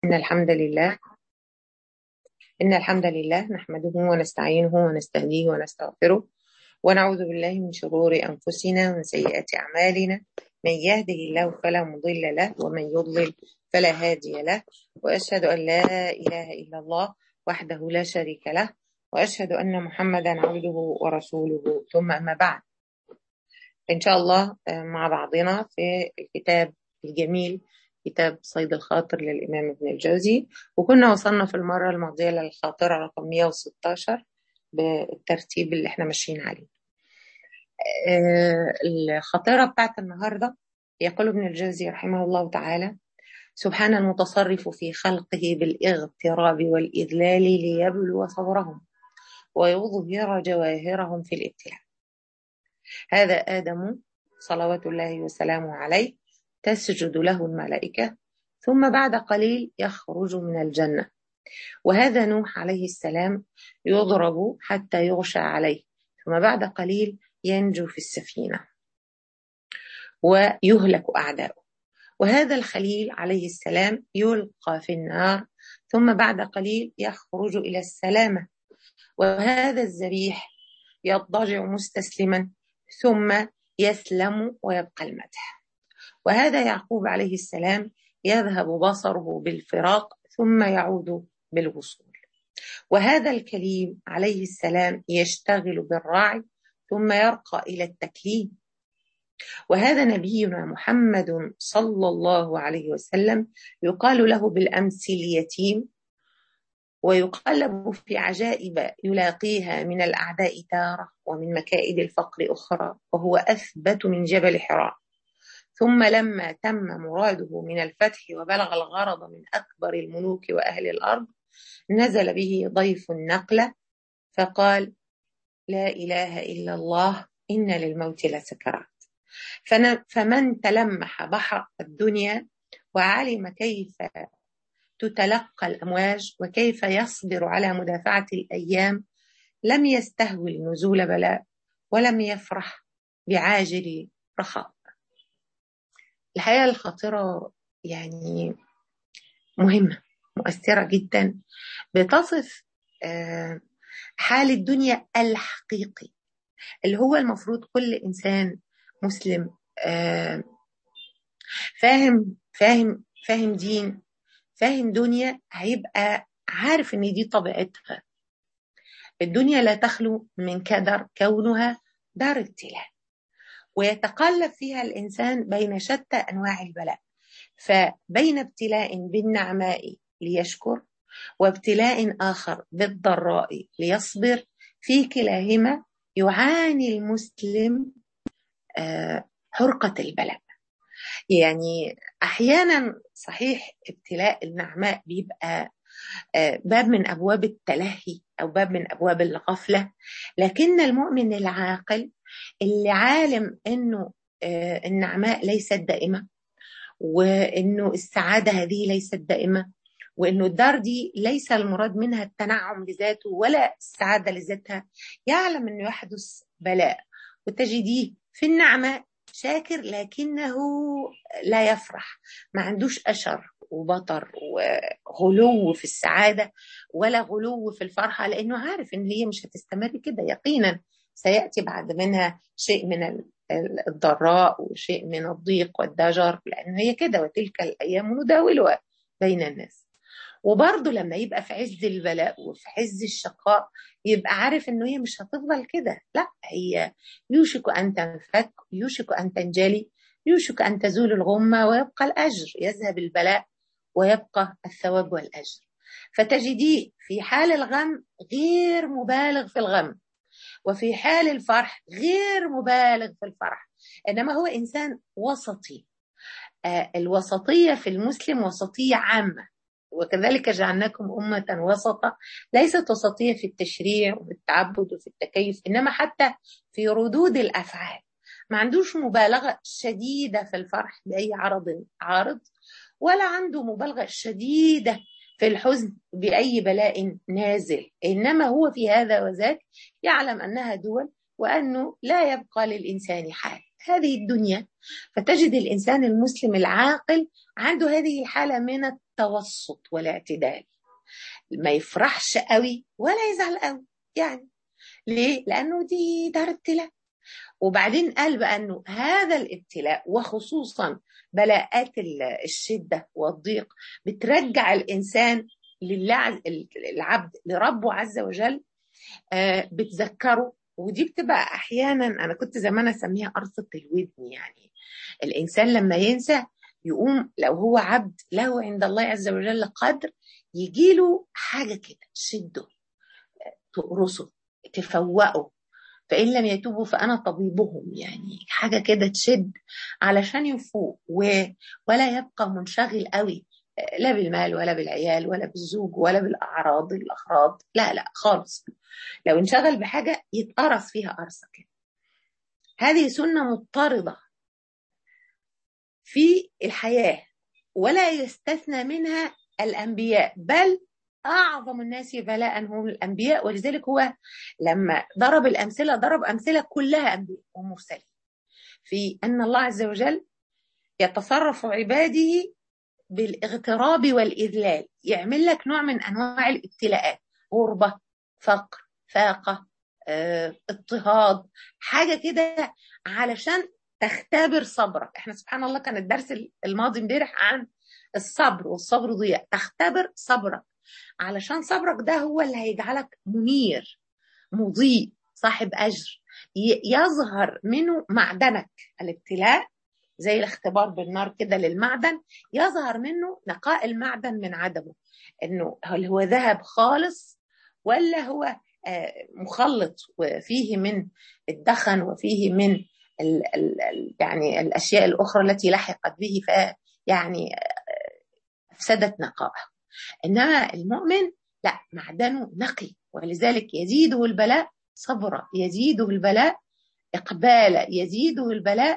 إن الحمد لله إن الحمد لله نحمده ونستعينه ونستهديه ونستغفره ونعوذ بالله من شرور أنفسنا ومن سيئات أعمالنا من يهده الله فلا مضل له ومن يضلل فلا هادي له وأشهد أن لا إله إلا الله وحده لا شريك له وأشهد أن محمدا عبده ورسوله ثم أما بعد إن شاء الله مع بعضنا في الكتاب الجميل كتاب صيد الخاطر للإمام ابن الجوزي وكنا وصلنا في المرة الماضية للخاطرة رقم 116 بالترتيب اللي احنا ماشيين عليه الخاطرة بتاعت النهاردة يقول ابن الجوزي رحمه الله تعالى سبحان المتصرف في خلقه بالاغتراب والإذلال ليبلو صبرهم ويظهر جواهرهم في الابتلاء هذا آدم صلوات الله وسلامه عليه تسجد له الملائكة ثم بعد قليل يخرج من الجنة وهذا نوح عليه السلام يضرب حتى يغشى عليه ثم بعد قليل ينجو في السفينة ويهلك أعداؤه وهذا الخليل عليه السلام يلقى في النار ثم بعد قليل يخرج إلى السلامة وهذا الذبيح يضجع مستسلما ثم يسلم ويبقى المدح وهذا يعقوب عليه السلام يذهب بصره بالفراق ثم يعود بالوصول وهذا الكليم عليه السلام يشتغل بالراعي ثم يرقى الى التكليم وهذا نبينا محمد صلى الله عليه وسلم يقال له بالامس اليتيم ويقلب في عجائب يلاقيها من الاعداء تاره ومن مكائد الفقر اخرى وهو اثبت من جبل حراء ثم لما تم مراده من الفتح وبلغ الغرض من أكبر الملوك وأهل الأرض نزل به ضيف النقلة فقال لا إله إلا الله إن للموت لسكرات فمن تلمح بحر الدنيا وعلم كيف تتلقى الأمواج وكيف يصبر على مدافعة الأيام لم يستهوي نزول بلاء ولم يفرح بعاجل رخاء الحقيقة الخاطرة يعني مهمة مؤثرة جدا بتصف حال الدنيا الحقيقي اللي هو المفروض كل إنسان مسلم فاهم فاهم فاهم دين فاهم دنيا هيبقى عارف ان دي طبيعتها الدنيا لا تخلو من كدر كونها دار ابتلاء ويتقلب فيها الانسان بين شتى انواع البلاء فبين ابتلاء بالنعماء ليشكر وابتلاء اخر بالضراء ليصبر في كلاهما يعاني المسلم حرقه البلاء يعني احيانا صحيح ابتلاء النعماء بيبقى باب من ابواب التلهي او باب من ابواب الغفله لكن المؤمن العاقل اللي عالم انه النعماء ليست دائمه وانه السعاده هذه ليست دائمه وانه الدار دي ليس المراد منها التنعم لذاته ولا السعاده لذاتها يعلم انه يحدث بلاء وتجديه في النعمه شاكر لكنه لا يفرح ما عندوش أشر وبطر وغلو في السعادة ولا غلو في الفرحة لأنه عارف إن هي مش هتستمر كده يقينا سيأتي بعد منها شيء من الضراء وشيء من الضيق والضجر لأنه هي كده وتلك الأيام نداولها بين الناس وبرضه لما يبقى في عز البلاء وفي عز الشقاء يبقى عارف انه هي مش هتفضل كده لا هي يوشك ان تنفك يوشك ان تنجلي يوشك ان تزول الغمه ويبقى الاجر يذهب البلاء ويبقى الثواب والاجر فتجديه في حال الغم غير مبالغ في الغم وفي حال الفرح غير مبالغ في الفرح انما هو انسان وسطي آه الوسطيه في المسلم وسطيه عامه وكذلك جعلناكم أمة وسطا ليست وسطية في التشريع وفي التعبد وفي التكيف إنما حتى في ردود الأفعال ما عندوش مبالغة شديدة في الفرح بأي عرض عارض ولا عنده مبالغة شديدة في الحزن بأي بلاء نازل إنما هو في هذا وذاك يعلم أنها دول وأنه لا يبقى للإنسان حال هذه الدنيا فتجد الإنسان المسلم العاقل عنده هذه الحالة من التوسط والاعتدال ما يفرحش قوي ولا يزعل قوي يعني ليه؟ لأنه دي دار ابتلاء وبعدين قال بقى أنه هذا الابتلاء وخصوصا بلاءات الشدة والضيق بترجع الإنسان لله العبد لربه عز وجل بتذكره ودي بتبقى أحيانا أنا كنت زمان أسميها قرصة الودن يعني الإنسان لما ينسى يقوم لو هو عبد له عند الله عز وجل قدر يجيله حاجة كده تشده تقرصه تفوقه فإن لم يتوبوا فأنا طبيبهم يعني حاجة كده تشد علشان يفوق و... ولا يبقى منشغل قوي لا بالمال ولا بالعيال ولا بالزوج ولا بالأعراض الأغراض لا لا خالص لو انشغل بحاجة يتقرص فيها قرصة كده هذه سنة مضطردة في الحياة ولا يستثنى منها الأنبياء بل أعظم الناس بلاء هم الأنبياء ولذلك هو لما ضرب الأمثلة ضرب أمثلة كلها أنبياء ومرسلين في أن الله عز وجل يتصرف عباده بالاغتراب والإذلال يعمل لك نوع من أنواع الابتلاءات غربة فقر فاقة اه، اضطهاد حاجة كده علشان تختبر صبرك احنا سبحان الله كان الدرس الماضي امبارح عن الصبر والصبر ضياء تختبر صبرك علشان صبرك ده هو اللي هيجعلك منير مضيء صاحب أجر يظهر منه معدنك الابتلاء زي الاختبار بالنار كده للمعدن يظهر منه نقاء المعدن من عدمه انه هل هو ذهب خالص ولا هو مخلط وفيه من الدخن وفيه من ال ال يعني الاشياء الاخرى التي لحقت به ف يعني افسدت نقائه انما المؤمن لا معدنه نقي ولذلك يزيده البلاء صبرا يزيده البلاء اقبالا يزيده البلاء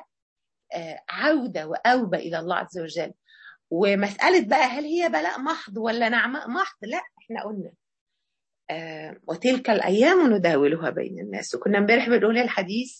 عوده واوبه الى الله عز وجل ومساله بقى هل هي بلاء محض ولا نعماء محض لا احنا قلنا آه وتلك الايام نداولها بين الناس وكنا امبارح بنقول الحديث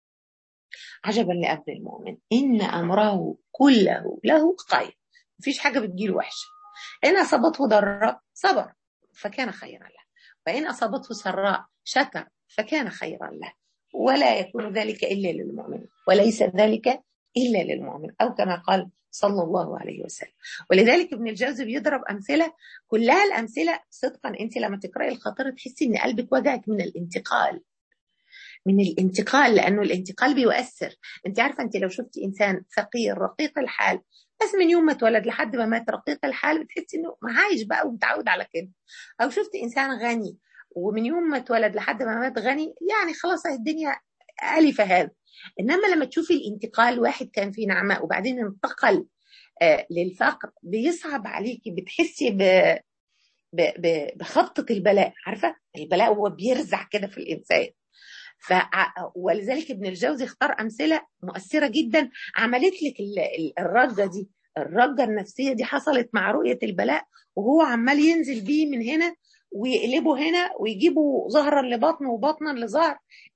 عجبا لامر المؤمن ان امره كله له خير مفيش حاجه بتجيله وحشه ان اصابته ضراء صبر فكان خيرا له وان اصابته سراء شكر فكان خيرا له ولا يكون ذلك الا للمؤمن وليس ذلك الا للمؤمن او كما قال صلى الله عليه وسلم ولذلك ابن الجوزي بيضرب امثله كلها الامثله صدقا انت لما تقراي الخاطره تحسي ان قلبك وجعك من الانتقال من الانتقال لانه الانتقال بيؤثر انت عارفه انت لو شفتي انسان فقير رقيق الحال بس من يوم ما اتولد لحد ما مات رقيق الحال بتحسي انه عايش بقى ومتعود على كده او شفتي انسان غني ومن يوم ما اتولد لحد ما مات غني يعني خلاص الدنيا ألف هذا إنما لما تشوفي الانتقال واحد كان في نعماء وبعدين انتقل آه للفقر بيصعب عليكي بتحسي ب... ب... ب... بخبطة البلاء عارفة البلاء هو بيرزع كده في الإنسان ف... ولذلك ابن الجوزي اختار أمثلة مؤثرة جدا عملت لك الرجة دي الرجة النفسية دي حصلت مع رؤية البلاء وهو عمال ينزل بيه من هنا ويقلبوا هنا ويجيبوا ظهرا لبطن وبطنا لظهر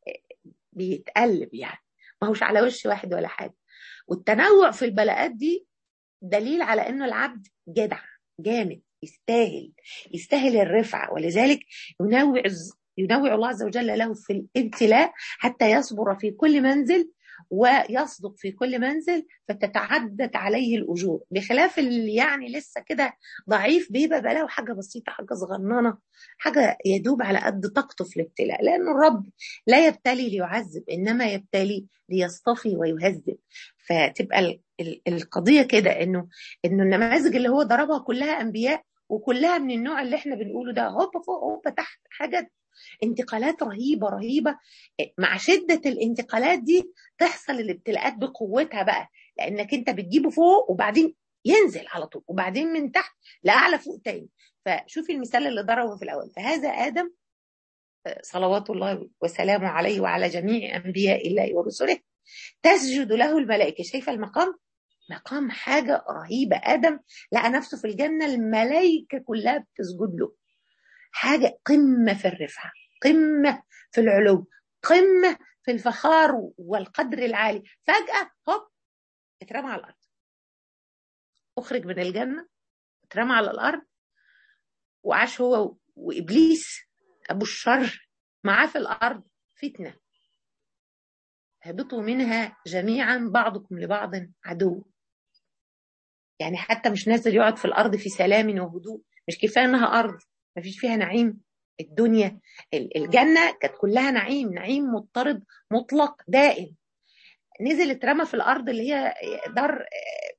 بيتقلب يعني ما هوش على وش واحد ولا حاجه والتنوع في البلاءات دي دليل على انه العبد جدع جامد يستاهل يستاهل الرفعه ولذلك ينوع ينوع الله عز وجل له في الابتلاء حتى يصبر في كل منزل ويصدق في كل منزل فتتعدد عليه الاجور بخلاف اللي يعني لسه كده ضعيف بيبقى بلاقي حاجه بسيطه حاجه صغننه حاجه يدوب على قد طاقته في الابتلاء لان الرب لا يبتلي ليعذب انما يبتلي ليصطفي ويهذب فتبقى القضيه كده انه انه النماذج اللي هو ضربها كلها انبياء وكلها من النوع اللي احنا بنقوله ده هوب فوق هوب تحت حاجات انتقالات رهيبة رهيبة مع شدة الانتقالات دي تحصل الابتلاءات بقوتها بقى لأنك أنت بتجيبه فوق وبعدين ينزل على طول وبعدين من تحت لأعلى فوق تاني فشوفي المثال اللي ضربه في الأول فهذا آدم صلوات الله وسلامه عليه وعلى جميع أنبياء الله ورسله تسجد له الملائكة شايفة المقام مقام حاجة رهيبة آدم لقى نفسه في الجنة الملائكة كلها بتسجد له حاجة قمة في الرفعة قمة في العلو قمة في الفخار والقدر العالي فجأة هوب اترمى على الأرض أخرج من الجنة اترمى على الارض وعاش هو وابليس ابو الشر معاه في الارض فتنه اهبطوا منها جميعا بعضكم لبعض عدو يعني حتى مش نازل يقعد في الارض في سلام وهدوء مش كفايه انها ارض ما فيش فيها نعيم الدنيا الجنه كانت كلها نعيم نعيم مضطرد مطلق دائم نزل اترمى في الارض اللي هي دار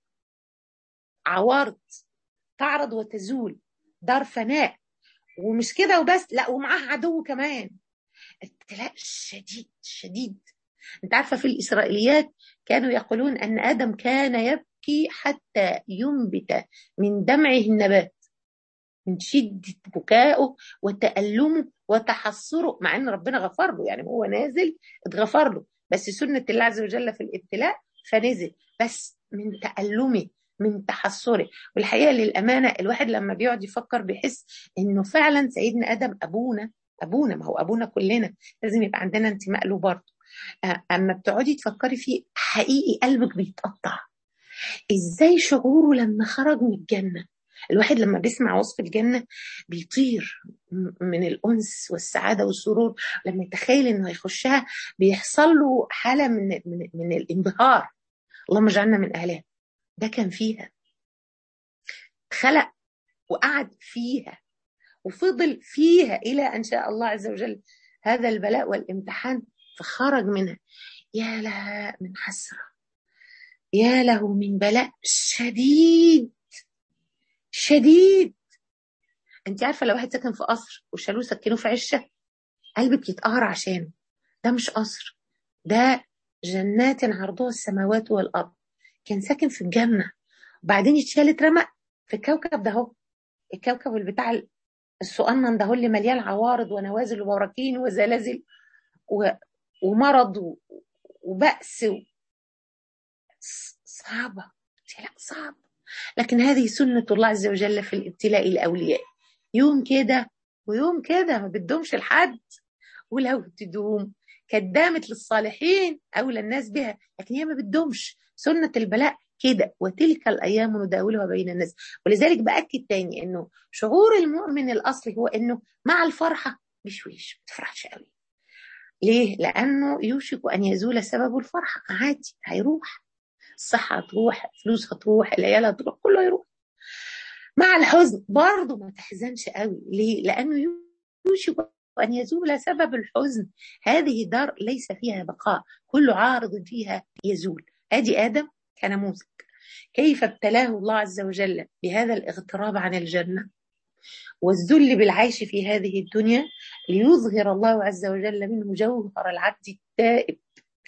عوارض تعرض وتزول دار فناء ومش كده وبس لا ومعاه عدو كمان ابتلاء شديد شديد انت عارفه في الاسرائيليات كانوا يقولون ان ادم كان يبكي حتى ينبت من دمعه النبات من شدة بكائه وتألمه وتحسره مع ان ربنا غفر له يعني هو نازل اتغفر له بس سنة الله عز وجل في الابتلاء فنزل بس من تألمه من تحسره والحقيقة للأمانة الواحد لما بيقعد يفكر بيحس إنه فعلا سيدنا آدم أبونا أبونا ما هو أبونا كلنا لازم يبقى عندنا انتماء له برضه أما بتقعدي تفكري فيه حقيقي قلبك بيتقطع إزاي شعوره لما خرج من الجنة الواحد لما بيسمع وصف الجنة بيطير من الأنس والسعادة والسرور لما يتخيل إنه هيخشها بيحصل له حالة من, من, من الانبهار اللهم اجعلنا من أهلها ده كان فيها خلق وقعد فيها وفضل فيها إلى أن شاء الله عز وجل هذا البلاء والامتحان فخرج منها يا لها من حسرة يا له من بلاء شديد شديد انت عارفه لو واحد ساكن في قصر وشالوه سكنوه في عشه قلبك يتقهر عشانه ده مش قصر ده جنات عرضها السماوات والارض كان ساكن في الجنه وبعدين اتشال اترمى في الكوكب ده اهو الكوكب اللي بتاع الصؤنن ده هو اللي مليان عوارض ونوازل وبراكين وزلازل و... ومرض و... وبأس و... صعبة لا صعب لكن هذه سنة الله عز وجل في الابتلاء الأولياء يوم كده ويوم كده ما بدهمش لحد ولو تدوم كانت دامت للصالحين أولى الناس بها لكن هي ما بدهمش سنة البلاء كده وتلك الأيام نداولها بين الناس ولذلك بأكد تاني إنه شعور المؤمن الأصلي هو إنه مع الفرحة بشويش ما تفرحش قوي ليه؟ لأنه يوشك أن يزول سبب الفرحة عادي هيروح الصحة هتروح فلوس هتروح العيال هتروح كله هيروح مع الحزن برضه ما تحزنش قوي ليه؟ لأنه يوشك أن يزول سبب الحزن هذه دار ليس فيها بقاء كل عارض فيها يزول أدي آدم كنموذج كيف ابتلاه الله عز وجل بهذا الاغتراب عن الجنة والذل بالعيش في هذه الدنيا ليظهر الله عز وجل منه جوهر العبد التائب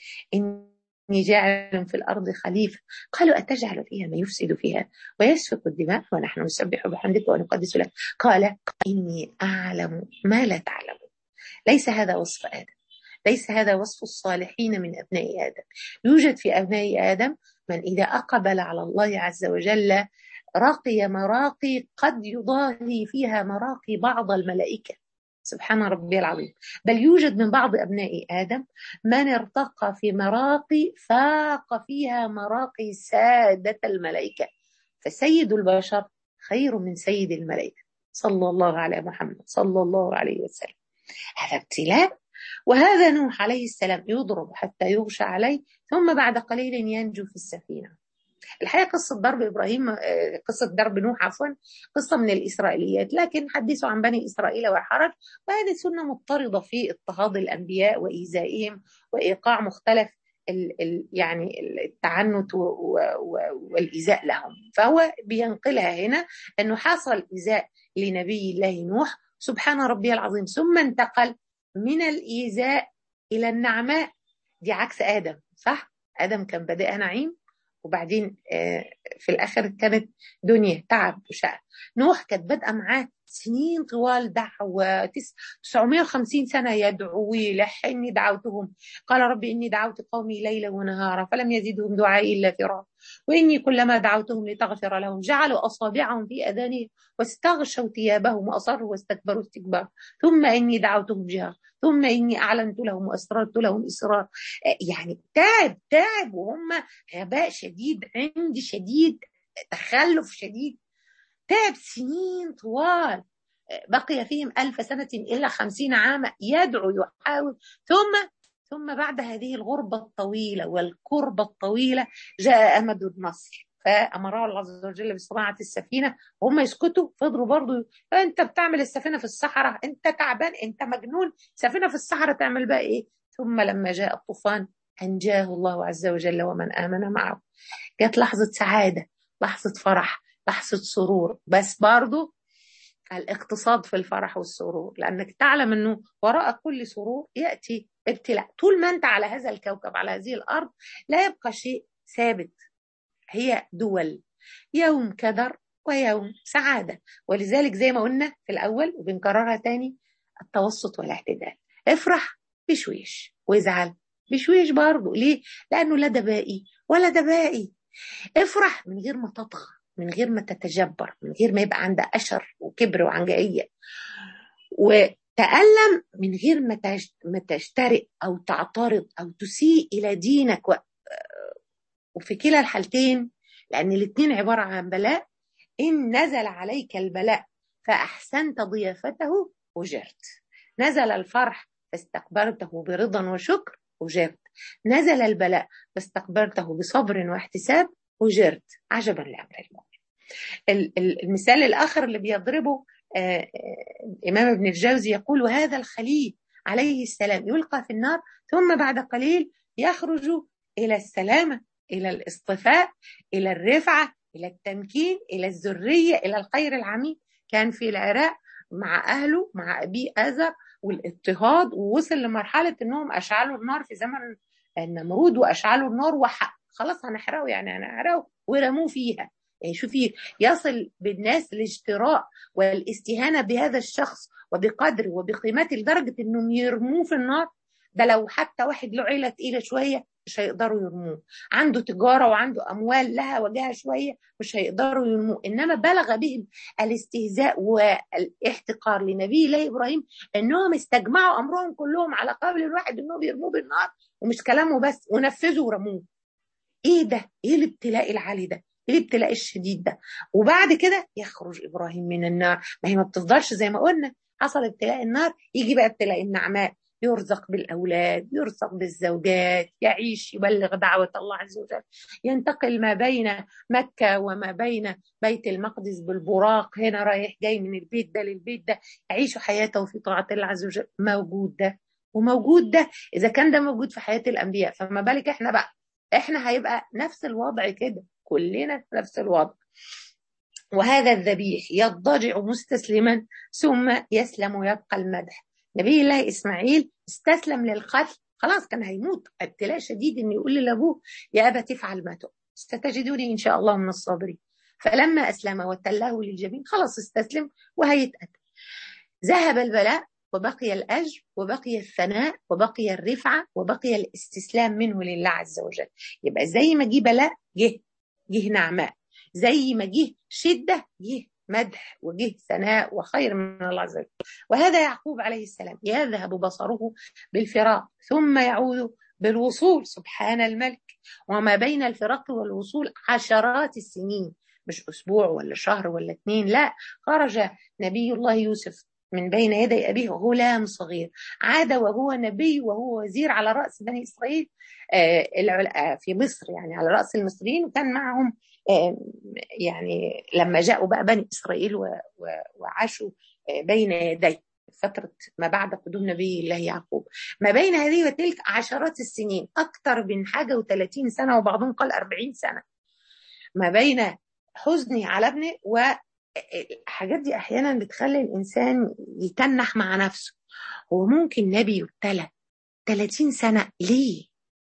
إني جاعل في الأرض خليفة قالوا أتجعل فيها ما يفسد فيها ويسفك الدماء ونحن نسبح بحمدك ونقدس لك قال إني أعلم ما لا تعلمون ليس هذا وصف آدم ليس هذا وصف الصالحين من أبناء آدم يوجد في أبناء آدم من إذا أقبل على الله عز وجل رقي مراقي قد يضاهي فيها مراقي بعض الملائكة سبحان ربي العظيم بل يوجد من بعض أبناء آدم من ارتقى في مراقي فاق فيها مراقي سادة الملائكة فسيد البشر خير من سيد الملائكة صلى الله على محمد صلى الله عليه وسلم هذا ابتلاء وهذا نوح عليه السلام يضرب حتى يغشى عليه ثم بعد قليل ينجو في السفينة الحقيقة قصة ضرب إبراهيم قصة ضرب نوح عفوا قصة من الإسرائيليات لكن حدثوا عن بني إسرائيل وحرج وهذه سنة مضطردة في اضطهاد الأنبياء وإيذائهم وإيقاع مختلف ال ال يعني التعنت والإيذاء لهم فهو بينقلها هنا أنه حصل إيذاء لنبي الله نوح سبحان ربي العظيم ثم انتقل من الإيذاء إلى النعماء دي عكس آدم صح؟ آدم كان بادئها نعيم وبعدين في الآخر كانت دنيا تعب وشقى نوح كانت بادئة معاه سنين طوال دعوة 950 سنة يدعو ويلح إني دعوتهم قال ربي إني دعوت قومي ليلا ونهارا فلم يزدهم دعائي إلا فرارا وإني كلما دعوتهم لتغفر لهم جعلوا أصابعهم في أذانهم واستغشوا ثيابهم وأصروا واستكبروا استكبارا ثم إني دعوتهم جهارا ثم إني أعلنت لهم وأسررت لهم إسرار يعني تعب تعب وهم غباء شديد عند شديد تخلف شديد تعب سنين طوال بقي فيهم ألف سنة إلا خمسين عاما يدعو يحاول ثم ثم بعد هذه الغربة الطويلة والكربة الطويلة جاء أمد النصر فأمره الله عز وجل بصناعة السفينة وهم يسكتوا فضلوا برضو أنت بتعمل السفينة في الصحراء أنت تعبان أنت مجنون سفينة في الصحراء تعمل بقى إيه ثم لما جاء الطوفان أنجاه الله عز وجل ومن آمن معه جت لحظة سعادة لحظة فرح لحظة سرور بس برضو الاقتصاد في الفرح والسرور لأنك تعلم أنه وراء كل سرور يأتي ابتلاء طول ما أنت على هذا الكوكب على هذه الأرض لا يبقى شيء ثابت هي دول يوم كدر ويوم سعادة ولذلك زي ما قلنا في الأول وبنكررها تاني التوسط والاعتدال افرح بشويش وازعل بشويش برضه ليه؟ لأنه لا ده باقي ولا ده باقي افرح من غير ما تطغى من غير ما تتجبر من غير ما يبقى عندها أشر وكبر وعنجهية وتألم من غير ما تشترئ أو تعترض أو تسيء إلى دينك و... وفي كلا الحالتين لأن الاثنين عبارة عن بلاء إن نزل عليك البلاء فأحسنت ضيافته أجرت نزل الفرح فاستقبلته برضا وشكر أجرت نزل البلاء فاستقبلته بصبر واحتساب أجرت عجبا لأمر المؤمن المثال الآخر اللي بيضربه الإمام ابن الجوزي يقول وهذا الخليل عليه السلام يلقى في النار ثم بعد قليل يخرج إلى السلامة إلى الاصطفاء إلى الرفعة إلى التمكين إلى الذرية إلى الخير العميق كان في العراق مع أهله مع أبيه آزر والاضطهاد ووصل لمرحلة أنهم أشعلوا النار في زمن النمرود وأشعلوا النار وحق خلاص هنحرقه يعني هنحرقه ورموه فيها يعني شوفي يصل بالناس الاجتراء والاستهانة بهذا الشخص وبقدره وبقيمته لدرجة انهم يرموه في النار ده لو حتى واحد له عيلة تقيلة شوية مش هيقدروا يرموه عنده تجارة وعنده أموال لها وجهها شوية مش هيقدروا يرموه إنما بلغ بهم الاستهزاء والاحتقار لنبي الله إبراهيم إنهم استجمعوا أمرهم كلهم على قبل الواحد إنهم يرموه بالنار ومش كلامه بس ونفذوا ورموه إيه ده؟ إيه الابتلاء العالي ده؟ ايه الابتلاء الشديد ده وبعد كده يخرج ابراهيم من النار ما هي ما بتفضلش زي ما قلنا حصل ابتلاء النار يجي بقى ابتلاء النعماء يرزق بالاولاد يرزق بالزوجات يعيش يبلغ دعوه الله عز وجل ينتقل ما بين مكه وما بين بيت المقدس بالبراق هنا رايح جاي من البيت ده للبيت ده يعيش حياته في طاعه الله عز وجل موجود ده وموجود ده اذا كان ده موجود في حياه الانبياء فما بالك احنا بقى احنا هيبقى نفس الوضع كده كلنا في نفس الوضع وهذا الذبيح يضجع مستسلما ثم يسلم ويبقى المدح نبي الله إسماعيل استسلم للقتل خلاص كان هيموت ابتلاء شديد انه يقول لابوه يا ابا تفعل ما تؤمر ستجدوني ان شاء الله من الصابرين فلما اسلم وتله للجبين خلاص استسلم وهيتقتل ذهب البلاء وبقي الأجر وبقي الثناء وبقي الرفعة وبقي الاستسلام منه لله عز وجل يبقى زي ما جه بلاء جه جه نعماء زي ما جه شدة جه مدح وجه ثناء وخير من الله عز وجل وهذا يعقوب عليه السلام يذهب بصره بالفراق ثم يعود بالوصول سبحان الملك وما بين الفراق والوصول عشرات السنين مش أسبوع ولا شهر ولا اثنين لا خرج نبي الله يوسف من بين يدي أبيه غلام صغير عاد وهو نبي وهو وزير على رأس بني إسرائيل في مصر يعني على رأس المصريين وكان معهم يعني لما جاءوا بقى بني إسرائيل وعاشوا بين يديه فترة ما بعد قدوم نبي الله يعقوب ما بين هذه وتلك عشرات السنين أكثر من حاجة وثلاثين سنة وبعضهم قال أربعين سنة ما بين حزني على ابنه الحاجات دي احيانا بتخلي الانسان يتنح مع نفسه هو ممكن نبي يبتلى 30 سنه ليه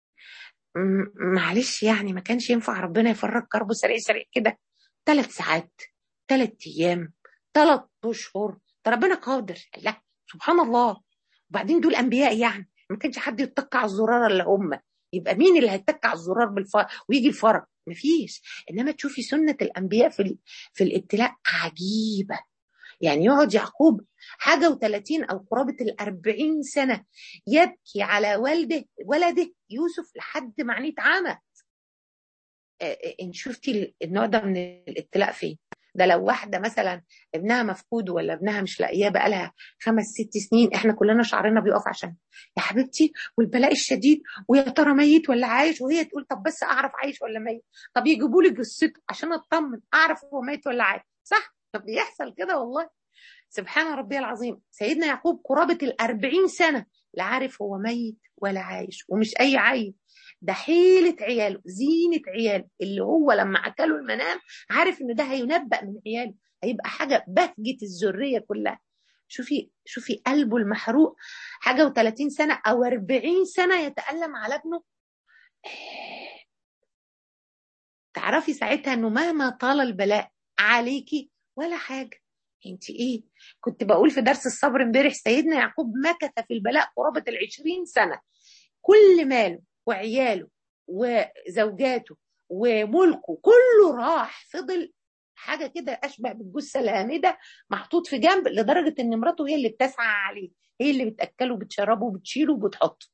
معلش يعني ما كانش ينفع ربنا يفرج كربه سريع سريع كده ثلاث ساعات ثلاث ايام ثلاث اشهر ده ربنا قادر لا سبحان الله وبعدين دول انبياء يعني ما كانش حد يتك على الزرار الا هم يبقى مين اللي هيتك على الزرار بالفرج ويجي الفرج مفيش انما تشوفي سنه الانبياء في في الابتلاء عجيبه يعني يقعد يعقوب حاجة وثلاثين أو قرابة الأربعين سنة يبكي على والده ولده يوسف لحد ما عينيه اتعمت إن شفتي النوع ده من الابتلاء فين ده لو واحده مثلا ابنها مفقود ولا ابنها مش لاقياه بقالها خمس ست سنين احنا كلنا شعرنا بيقف عشان يا حبيبتي والبلاء الشديد ويا ترى ميت ولا عايش وهي تقول طب بس اعرف عايش ولا ميت طب يجيبوا لي جثته عشان اطمن اعرف هو ميت ولا عايش صح طب بيحصل كده والله سبحان ربي العظيم سيدنا يعقوب قرابة الأربعين سنة لا عارف هو ميت ولا عايش ومش أي عيل ده حيلة عياله زينة عياله اللي هو لما أكلوا المنام عارف إن ده هينبأ من عياله هيبقى حاجة بهجة الذرية كلها شوفي شوفي قلبه المحروق حاجة و30 سنة أو 40 سنة يتألم على ابنه تعرفي ساعتها إنه مهما طال البلاء عليكي ولا حاجة انت ايه كنت بقول في درس الصبر امبارح سيدنا يعقوب مكث في البلاء قرابة العشرين سنة كل ماله وعياله وزوجاته وملكه كله راح فضل حاجة كده أشبه بالجثة الهامدة محطوط في جنب لدرجة إن مراته هي اللي بتسعى عليه هي اللي بتأكله وبتشربه وبتشيله وبتحطه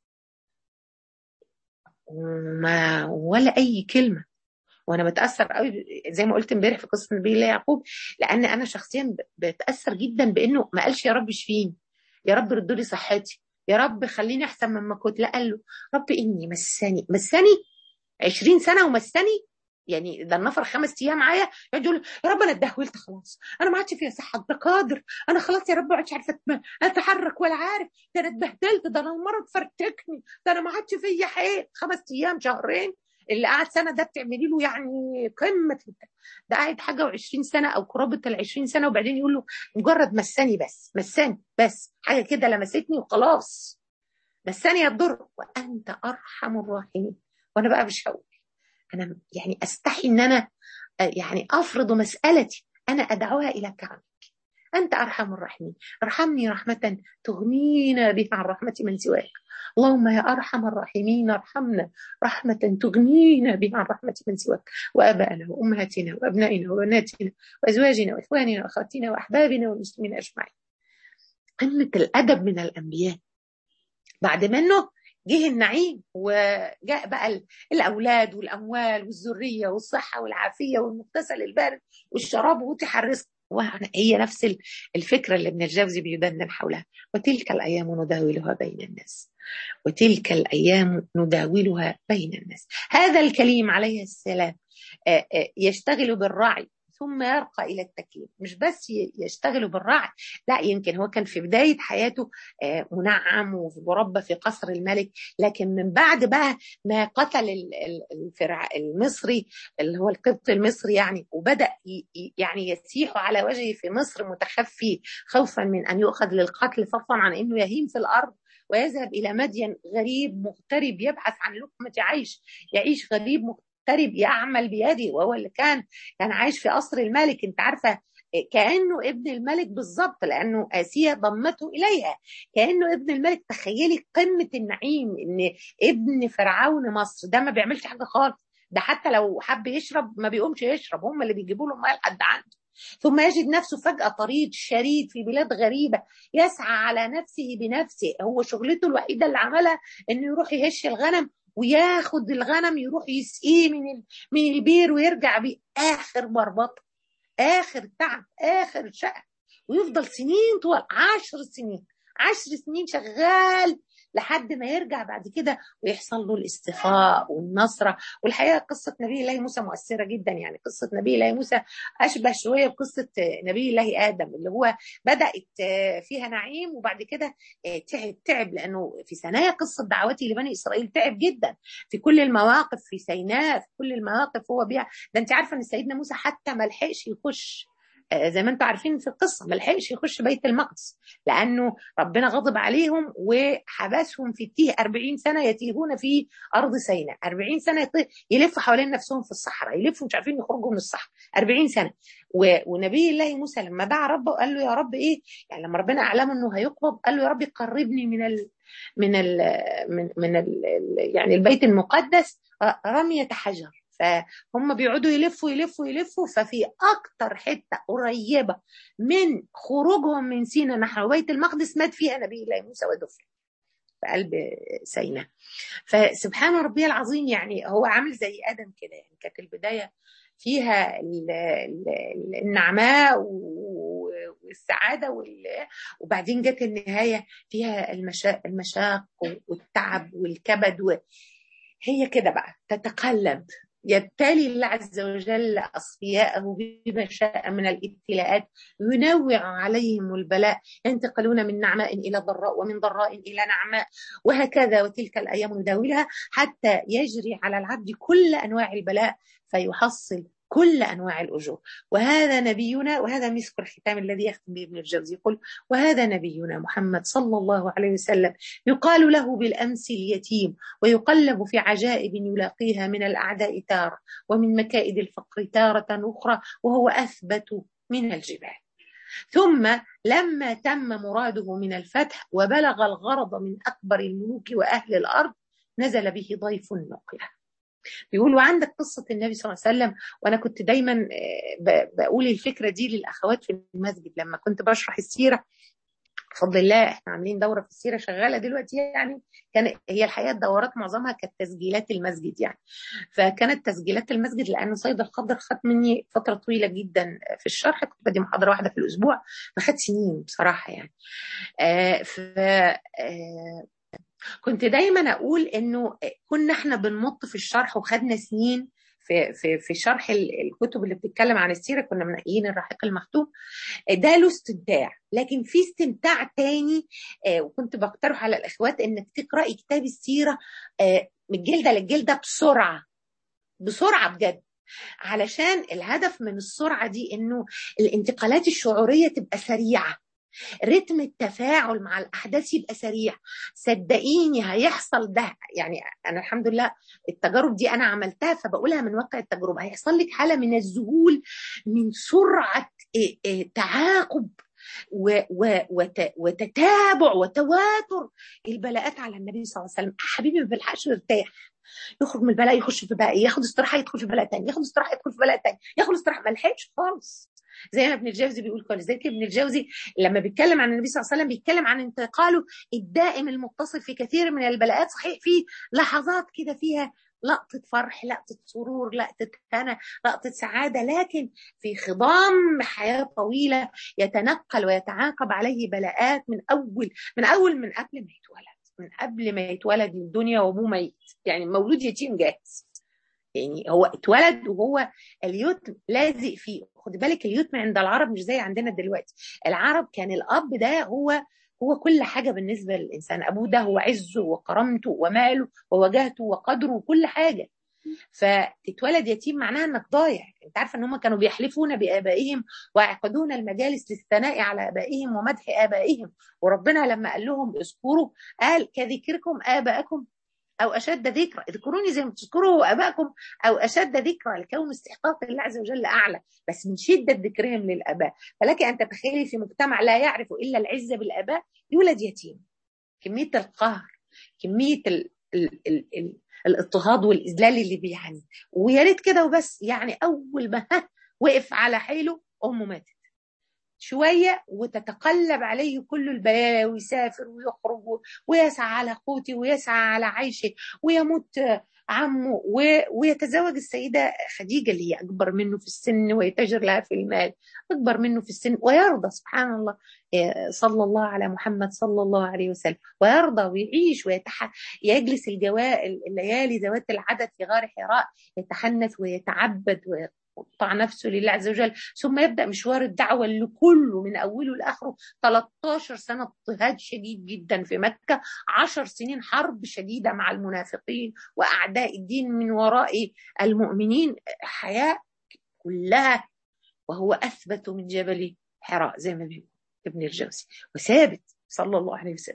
ما ولا أي كلمة وانا بتاثر قوي زي ما قلت امبارح في قصه نبي الله يعقوب لان انا شخصيا بتاثر جدا بانه ما قالش يا رب اشفيني يا رب ردوا لي صحتي يا رب خليني احسن مما كنت لا قال له رب اني مسني مسني 20 سنه ومسني يعني ده النفر خمس ايام معايا يقعد يقول يا رب انا اتدهولت خلاص انا ما عادش فيها صحه ده قادر انا خلاص يا رب ما عادش عارفه اتحرك ولا عارف ده انا اتبهدلت ده انا المرض فرتكني ده انا ما عادش فيا حيل خمس ايام شهرين اللي قعد سنه ده بتعملي له يعني قمه ده قاعد حاجه و20 سنه او قرابه ال 20 سنه وبعدين يقول له مجرد مساني بس مساني بس حاجه كده لمستني وخلاص مساني الضر وانت ارحم الراحمين وانا بقى مش هقول انا يعني استحي ان انا يعني افرض مسالتي انا ادعوها الى كرمك انت ارحم الراحمين ارحمني رحمه تغنينا بها عن رحمه من سواك اللهم يا أرحم الراحمين ارحمنا رحمة تغنينا بها عن رحمة من سواك وآبائنا وأمهاتنا وأبنائنا وبناتنا وأزواجنا وإخواننا وأخواتنا وأحبابنا والمسلمين أجمعين قمة الأدب من الأنبياء بعد منه جه النعيم وجاء بقى الأولاد والأموال والذرية والصحة والعافية والمغتسل البارد والشراب وتح الرزق وهي نفس الفكرة اللي ابن الجوزي بيدندن حولها وتلك الأيام نداولها بين الناس وتلك الأيام نداولها بين الناس هذا الكليم عليه السلام يشتغل بالرعي ثم يرقى إلى التكليف مش بس يشتغل بالرعي لا يمكن هو كان في بداية حياته منعم وربى في قصر الملك لكن من بعد بقى ما قتل الفرع المصري اللي هو القبط المصري يعني وبدأ يعني يسيح على وجهه في مصر متخفي خوفا من أن يؤخذ للقتل فضلا عن أنه يهيم في الأرض ويذهب إلى مدين غريب مغترب يبحث عن لقمة عيش يعيش غريب مغترب يعمل بيده وهو اللي كان كان عايش في قصر الملك انت عارفه كانه ابن الملك بالظبط لانه اسيا ضمته اليها كانه ابن الملك تخيلي قمه النعيم ان ابن فرعون مصر ده ما بيعملش حاجه خالص ده حتى لو حب يشرب ما بيقومش يشرب هم اللي بيجيبوا له ميه لحد عنده ثم يجد نفسه فجأة طريد شريد في بلاد غريبة يسعى على نفسه بنفسه هو شغلته الوحيدة اللي عملها انه يروح يهش الغنم وياخد الغنم يروح يسقيه من من البير ويرجع بيه اخر مربطه اخر تعب اخر شقه ويفضل سنين طوال عشر سنين عشر سنين شغال لحد ما يرجع بعد كده ويحصل له الاستفاء والنصرة والحقيقة قصة نبي الله موسى مؤثرة جدا يعني قصة نبي الله موسى أشبه شوية بقصة نبي الله آدم اللي هو بدأت فيها نعيم وبعد كده تعب تعب لأنه في ثنايا قصة دعوته لبني إسرائيل تعب جدا في كل المواقف في سيناء في كل المواقف هو بيع ده أنت عارفة أن سيدنا موسى حتى ما لحقش يخش زي ما انتم عارفين في القصه ما لحقش يخش بيت المقدس لانه ربنا غضب عليهم وحبسهم في التيه 40 سنه يتيهون في ارض سيناء 40 سنه يلفوا حوالين نفسهم في الصحراء يلفوا مش عارفين يخرجوا من الصحراء 40 سنه و... ونبي الله موسى لما دعا ربه قال له يا رب ايه يعني لما ربنا اعلمه انه هيقبض قال له يا رب قربني من ال... من ال... من من ال... يعني البيت المقدس رميه حجر فهم بيقعدوا يلفوا يلفوا يلفوا ففي اكتر حته قريبه من خروجهم من سينا نحو بيت المقدس مات فيها نبي الله موسى ودفن في قلب سيناء فسبحان ربي العظيم يعني هو عامل زي ادم كده يعني كانت البدايه فيها النعماء والسعاده وبعدين جت النهايه فيها المشاق والتعب والكبد هي كده بقى تتقلب يبتلي الله عز وجل أصفياءه بما شاء من الابتلاءات ينوع عليهم البلاء ينتقلون من نعماء إلى ضراء ومن ضراء إلى نعماء وهكذا وتلك الأيام نداولها حتى يجري على العبد كل أنواع البلاء فيحصل كل انواع الاجور وهذا نبينا وهذا مسك الختام الذي يختم به ابن الجوزي يقول وهذا نبينا محمد صلى الله عليه وسلم يقال له بالامس اليتيم ويقلب في عجائب يلاقيها من الاعداء تاره ومن مكائد الفقر تاره اخرى وهو اثبت من الجبال ثم لما تم مراده من الفتح وبلغ الغرض من اكبر الملوك واهل الارض نزل به ضيف النقله بيقولوا عندك قصة النبي صلى الله عليه وسلم وأنا كنت دايما بقول الفكرة دي للأخوات في المسجد لما كنت بشرح السيرة بفضل الله احنا عاملين دورة في السيرة شغالة دلوقتي يعني كان هي الحقيقة الدورات معظمها كانت تسجيلات المسجد يعني فكانت تسجيلات المسجد لأنه سيد الخضر خد مني فترة طويلة جدا في الشرح كنت بدي محاضرة واحدة في الأسبوع فخد سنين بصراحة يعني آه ف آه كنت دايما اقول انه كنا احنا بنمط في الشرح وخدنا سنين في في في شرح الكتب اللي بتتكلم عن السيره كنا منقيين الرحيق المختوم ده له استمتاع لكن في استمتاع تاني وكنت بقترح على الاخوات انك تقراي كتاب السيره من الجلده للجلده بسرعه بسرعه بجد علشان الهدف من السرعه دي انه الانتقالات الشعوريه تبقى سريعه رتم التفاعل مع الاحداث يبقى سريع صدقيني هيحصل ده يعني انا الحمد لله التجارب دي انا عملتها فبقولها من واقع التجربه هيحصل لك حاله من الذهول من سرعه تعاقب وتتابع وتواتر البلاءات على النبي صلى الله عليه وسلم حبيبي ما بيلحقش يرتاح يخرج من البلاء يخش في بلاء ياخد استراحه يدخل في بلاء تاني ياخد استراحه يدخل في بلاء تاني ياخد استراحه ما لحقش خالص زي ما ابن الجوزي بيقول كويس زي ابن الجوزي لما بيتكلم عن النبي صلى الله عليه وسلم بيتكلم عن انتقاله الدائم المتصل في كثير من البلاءات صحيح في لحظات كده فيها لقطة فرح لقطة سرور لقطة هنا لقطة سعادة لكن في خضام حياة طويلة يتنقل ويتعاقب عليه بلاءات من أول من أول من قبل ما يتولد من قبل ما يتولد الدنيا وابوه ميت يعني مولود يتيم جاهز يعني هو اتولد وهو اليتم لازق فيه خد بالك اليتم عند العرب مش زي عندنا دلوقتي العرب كان الاب ده هو هو كل حاجة بالنسبة للإنسان أبوه ده هو عزه وكرامته وماله ووجاهته وقدره وكل حاجة فتتولد يتيم معناها انك ضايع انت عارفه ان هم كانوا بيحلفون بابائهم ويعقدون المجالس للثناء على ابائهم ومدح ابائهم وربنا لما قال لهم اذكروا قال كذكركم ابائكم او اشد ذكرى اذكروني زي ما تذكروا ابائكم او اشد ذكرى لكون استحقاق الله عز وجل اعلى بس من شده ذكرهم للاباء فلك ان تتخيلي في مجتمع لا يعرف الا العزه بالاباء يولد يتيم كميه القهر كميه ال ال ال ال الاضطهاد والاذلال اللي بيعاني ويا ريت كده وبس يعني اول ما وقف على حيله امه ماتت شوية وتتقلب عليه كل البلايا ويسافر ويخرج ويسعى على قوته ويسعى على عيشه ويموت عمه ويتزوج السيدة خديجة اللي هي أكبر منه في السن ويتجر لها في المال أكبر منه في السن ويرضى سبحان الله صلى الله على محمد صلى الله عليه وسلم ويرضى ويعيش ويتح يجلس الجواء الليالي ذوات العدد في غار حراء يتحنث ويتعبد ويقطع نفسه لله عز وجل ثم يبدا مشوار الدعوه اللي كله من اوله لاخره 13 سنه اضطهاد شديد جدا في مكه 10 سنين حرب شديده مع المنافقين واعداء الدين من وراء المؤمنين حياه كلها وهو اثبت من جبل حراء زي ما بيقول ابن الجوزي وثابت صلى الله عليه وسلم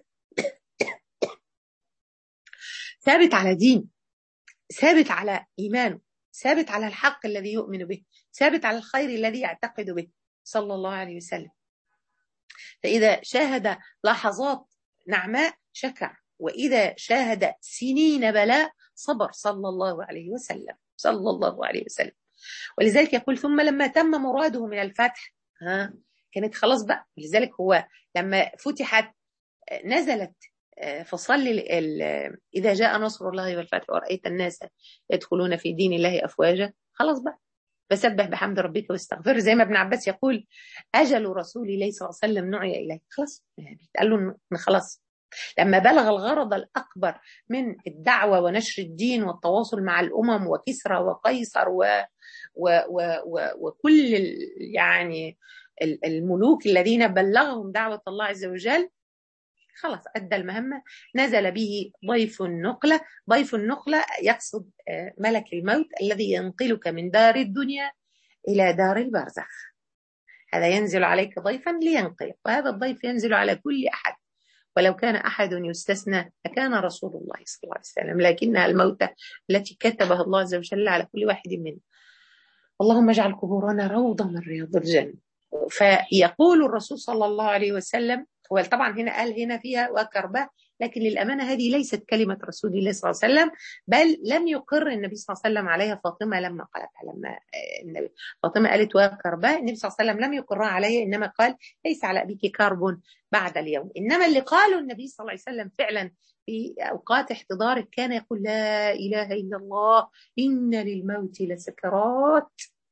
ثابت على دين ثابت على ايمانه ثابت على الحق الذي يؤمن به ثابت على الخير الذي يعتقد به صلى الله عليه وسلم فإذا شاهد لحظات نعماء شكر وإذا شاهد سنين بلاء صبر صلى الله عليه وسلم صلى الله عليه وسلم ولذلك يقول ثم لما تم مراده من الفتح ها كانت خلاص بقى لذلك هو لما فتحت نزلت فصل إذا جاء نصر الله والفتح ورأيت الناس يدخلون في دين الله أفواجا خلاص بقى فسبح بحمد ربك واستغفر زي ما ابن عباس يقول أجل رسول الله صلى الله عليه وسلم نعي إليه خلاص قال له خلاص لما بلغ الغرض الأكبر من الدعوة ونشر الدين والتواصل مع الأمم وكسرى وقيصر و و و و وكل يعني الملوك الذين بلغهم دعوة الله عز وجل خلاص أدى المهمة نزل به ضيف النقلة ضيف النقلة يقصد ملك الموت الذي ينقلك من دار الدنيا إلى دار البرزخ هذا ينزل عليك ضيفا لينقلك وهذا الضيف ينزل على كل أحد ولو كان أحد يستثنى لكان رسول الله صلى الله عليه وسلم لكنها الموتة التي كتبها الله عز وجل على كل واحد منا اللهم اجعل قبورنا روضة من رياض الجنة فيقول الرسول صلى الله عليه وسلم وطبعا هنا قال هنا فيها وكربة لكن للأمانة هذه ليست كلمة رسول الله صلى الله عليه وسلم بل لم يقر النبي صلى الله عليه وسلم عليها فاطمة لما قالتها لما النبي فاطمة قالت وكربة النبي صلى الله عليه وسلم لم يقرها عليها إنما قال ليس على أبيك كرب بعد اليوم إنما اللي قاله النبي صلى الله عليه وسلم فعلا في أوقات احتضارك كان يقول لا إله إلا الله إن للموت لسكرات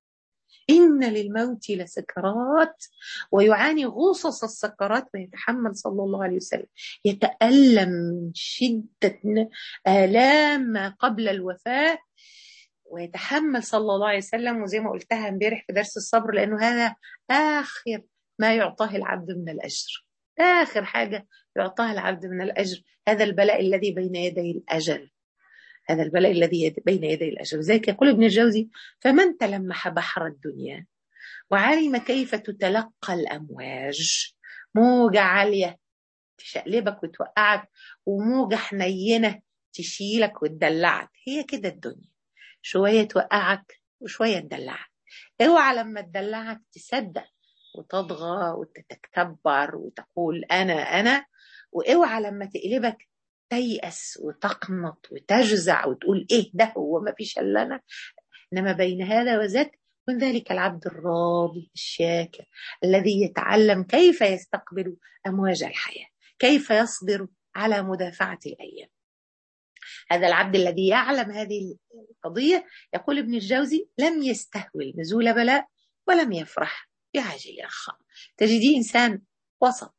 إن للموت لسكرات ويعاني غصص السكرات ويتحمل صلى الله عليه وسلم يتألم من شدة آلام ما قبل الوفاة ويتحمل صلى الله عليه وسلم وزي ما قلتها امبارح في درس الصبر لأنه هذا آخر ما يعطاه العبد من الأجر آخر حاجة يعطاها العبد من الأجر هذا البلاء الذي بين يدي الأجل هذا البلاء الذي بين يدي الأجل ذلك يقول ابن الجوزي فمن تلمح بحر الدنيا وعلم كيف تتلقى الأمواج موجة عالية تشقلبك وتوقعك وموجة حنينة تشيلك وتدلعك هي كده الدنيا شوية توقعك وشوية تدلعك اوعى لما تدلعك تصدق وتطغى وتتكبر وتقول أنا أنا واوعى لما تقلبك تيأس وتقنط وتجزع وتقول ايه ده هو ما فيش الا انا انما بين هذا وذاك كن ذلك العبد الراضي الشاكر الذي يتعلم كيف يستقبل امواج الحياه كيف يصبر على مدافعه الايام هذا العبد الذي يعلم هذه القضيه يقول ابن الجوزي لم يستهول نزول بلاء ولم يفرح بعاجل رخاء تجديه انسان وسط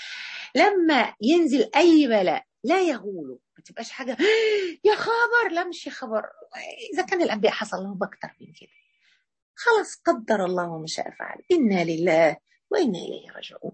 لما ينزل اي بلاء لا يغولوا ما تبقاش حاجه يا خبر لا مش يا خبر اذا كان الانبياء حصل لهم اكتر من كده خلاص قدر الله وما شاء فعل انا لله وانا اليه راجعون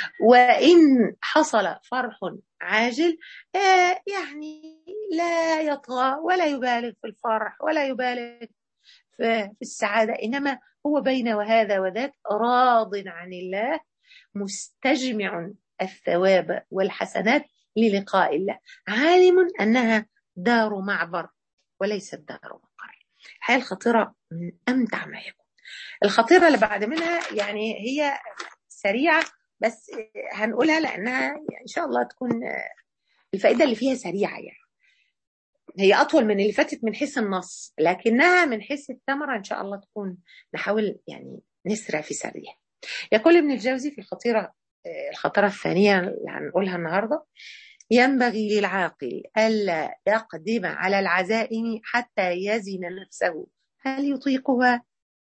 وان حصل فرح عاجل آه يعني لا يطغى ولا يبالغ في الفرح ولا يبالغ في السعاده انما هو بين وهذا وذاك راض عن الله مستجمع الثواب والحسنات للقاء الله عالم أنها دار معبر وليست دار مقر الحياة الخطيرة من أمتع ما يكون الخطيرة اللي بعد منها يعني هي سريعة بس هنقولها لأنها يعني إن شاء الله تكون الفائدة اللي فيها سريعة يعني هي أطول من اللي فاتت من حيث النص لكنها من حيث الثمرة إن شاء الله تكون نحاول يعني نسرع في سردها يقول ابن الجوزي في الخطيرة الخطرة الثانية اللي هنقولها النهاردة ينبغي للعاقل ألا يقدم على العزائم حتى يزن نفسه هل يطيقها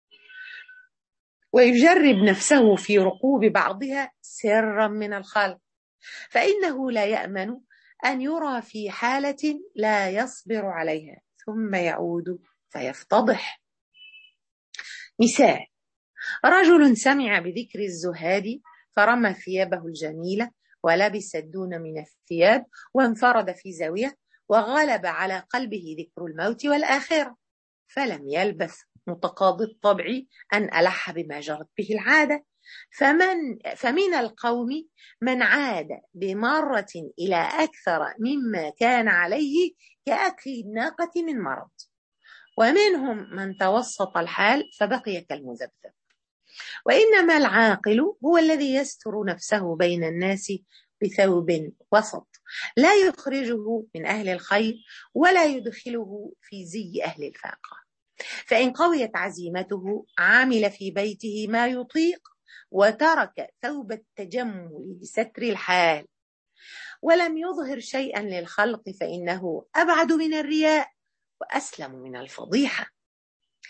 ويجرب نفسه في ركوب بعضها سرا من الخلق فإنه لا يأمن أن يرى في حالة لا يصبر عليها ثم يعود فيفتضح مثال رجل سمع بذكر الزهاد فرمى ثيابه الجميلة ولبس الدون من الثياب وانفرد في زاوية وغلب على قلبه ذكر الموت والآخرة فلم يلبث متقاضي الطبع أن ألح بما جرت به العادة فمن فمن القوم من عاد بمرة إلى أكثر مما كان عليه كأكل الناقة من مرض ومنهم من توسط الحال فبقي كالمذبذب وإنما العاقل هو الذي يستر نفسه بين الناس بثوب وسط لا يخرجه من أهل الخير ولا يدخله في زي أهل الفاقة فإن قويت عزيمته عمل في بيته ما يطيق وترك ثوب التجمل لستر الحال ولم يظهر شيئا للخلق فإنه أبعد من الرياء وأسلم من الفضيحة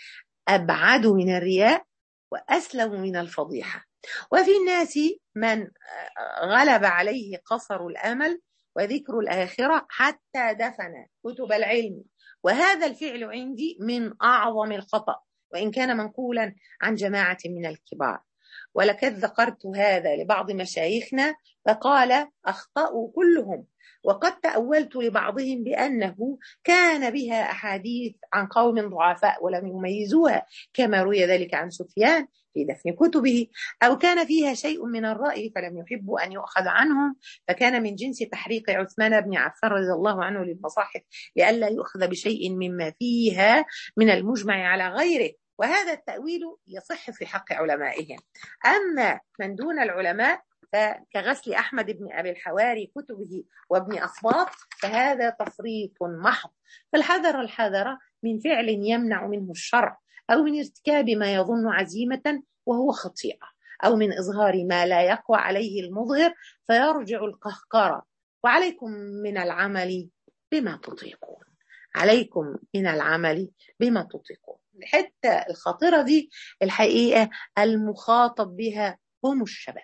أبعد من الرياء وأسلم من الفضيحة وفي الناس من غلب عليه قصر الأمل وذكر الآخرة حتى دفن كتب العلم وهذا الفعل عندي من أعظم الخطأ وإن كان منقولا عن جماعة من الكبار ولقد ذكرت هذا لبعض مشايخنا فقال أخطأوا كلهم وقد تأولت لبعضهم بأنه كان بها أحاديث عن قوم ضعفاء ولم يميزوها كما روي ذلك عن سفيان في دفن كتبه أو كان فيها شيء من الرأي فلم يحبوا أن يؤخذ عنهم فكان من جنس تحريق عثمان بن عفان رضي الله عنه للمصاحف لئلا يؤخذ بشيء مما فيها من المجمع على غيره وهذا التأويل يصح في حق علمائهم أما من دون العلماء فكغسل أحمد بن أبي الحواري كتبه وابن أصباط فهذا تفريط محض فالحذر الحذر من فعل يمنع منه الشرع أو من ارتكاب ما يظن عزيمة وهو خطيئة أو من إظهار ما لا يقوى عليه المظهر فيرجع القهقرة وعليكم من العمل بما تطيقون عليكم من العمل بما تطيقون الحتة الخطيرة دي الحقيقة المخاطب بها هم الشباب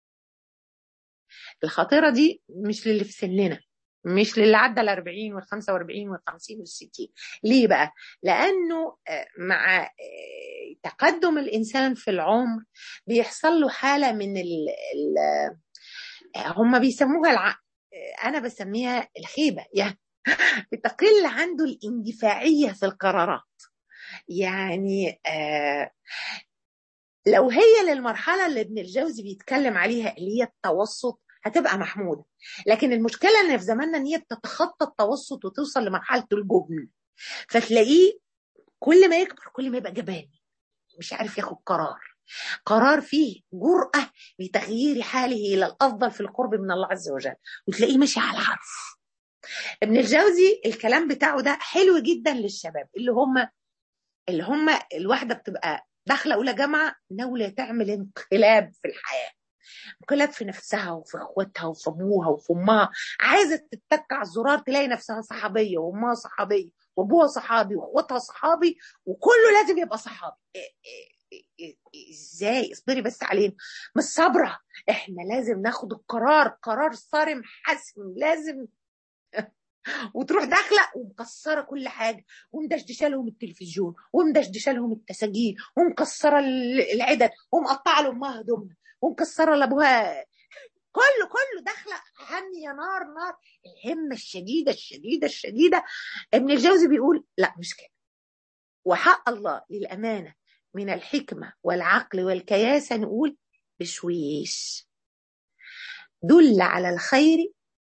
الخطيرة دي مش للي في سننا مش للي عدى ال 40 وال 45 وال 50 وال 60 ليه بقى؟ لأنه مع تقدم الإنسان في العمر بيحصل له حالة من ال ال هم بيسموها الع... أنا بسميها الخيبة يعني بتقل عنده الاندفاعية في القرارات يعني آه لو هي للمرحلة اللي ابن الجوزي بيتكلم عليها اللي هي التوسط هتبقى محمودة لكن المشكلة ان في زماننا ان هي بتتخطى التوسط وتوصل لمرحلة الجبن فتلاقيه كل ما يكبر كل ما يبقى جبان مش عارف ياخد قرار قرار فيه جرأة لتغيير حاله إلى الأفضل في القرب من الله عز وجل وتلاقيه ماشي على الحرف ابن الجوزي الكلام بتاعه ده حلو جدا للشباب اللي هم اللي هم الواحدة بتبقى داخلة أولى جامعة ناوية تعمل انقلاب في الحياة انقلاب في نفسها وفي اخواتها وفي ابوها وفي امها عايزه تتك على الزرار تلاقي نفسها صحابيه وامها صحابيه وابوها صحابي واخواتها صحابي وكله لازم يبقى صحابي ازاي اصبري بس علينا مش صابره احنا لازم ناخد القرار قرار صارم حاسم لازم وتروح داخله ومكسره كل حاجه ومدشدشه لهم التلفزيون ومدشدشه لهم التساجيل ومكسره العدد ومقطعه لامها هدومها ومكسره لابوها كله كله داخله هنية نار نار الهمه الشديده الشديده الشديده ابن الجوزي بيقول لا مش كده وحق الله للامانه من الحكمه والعقل والكياسه نقول بشويش دل على الخير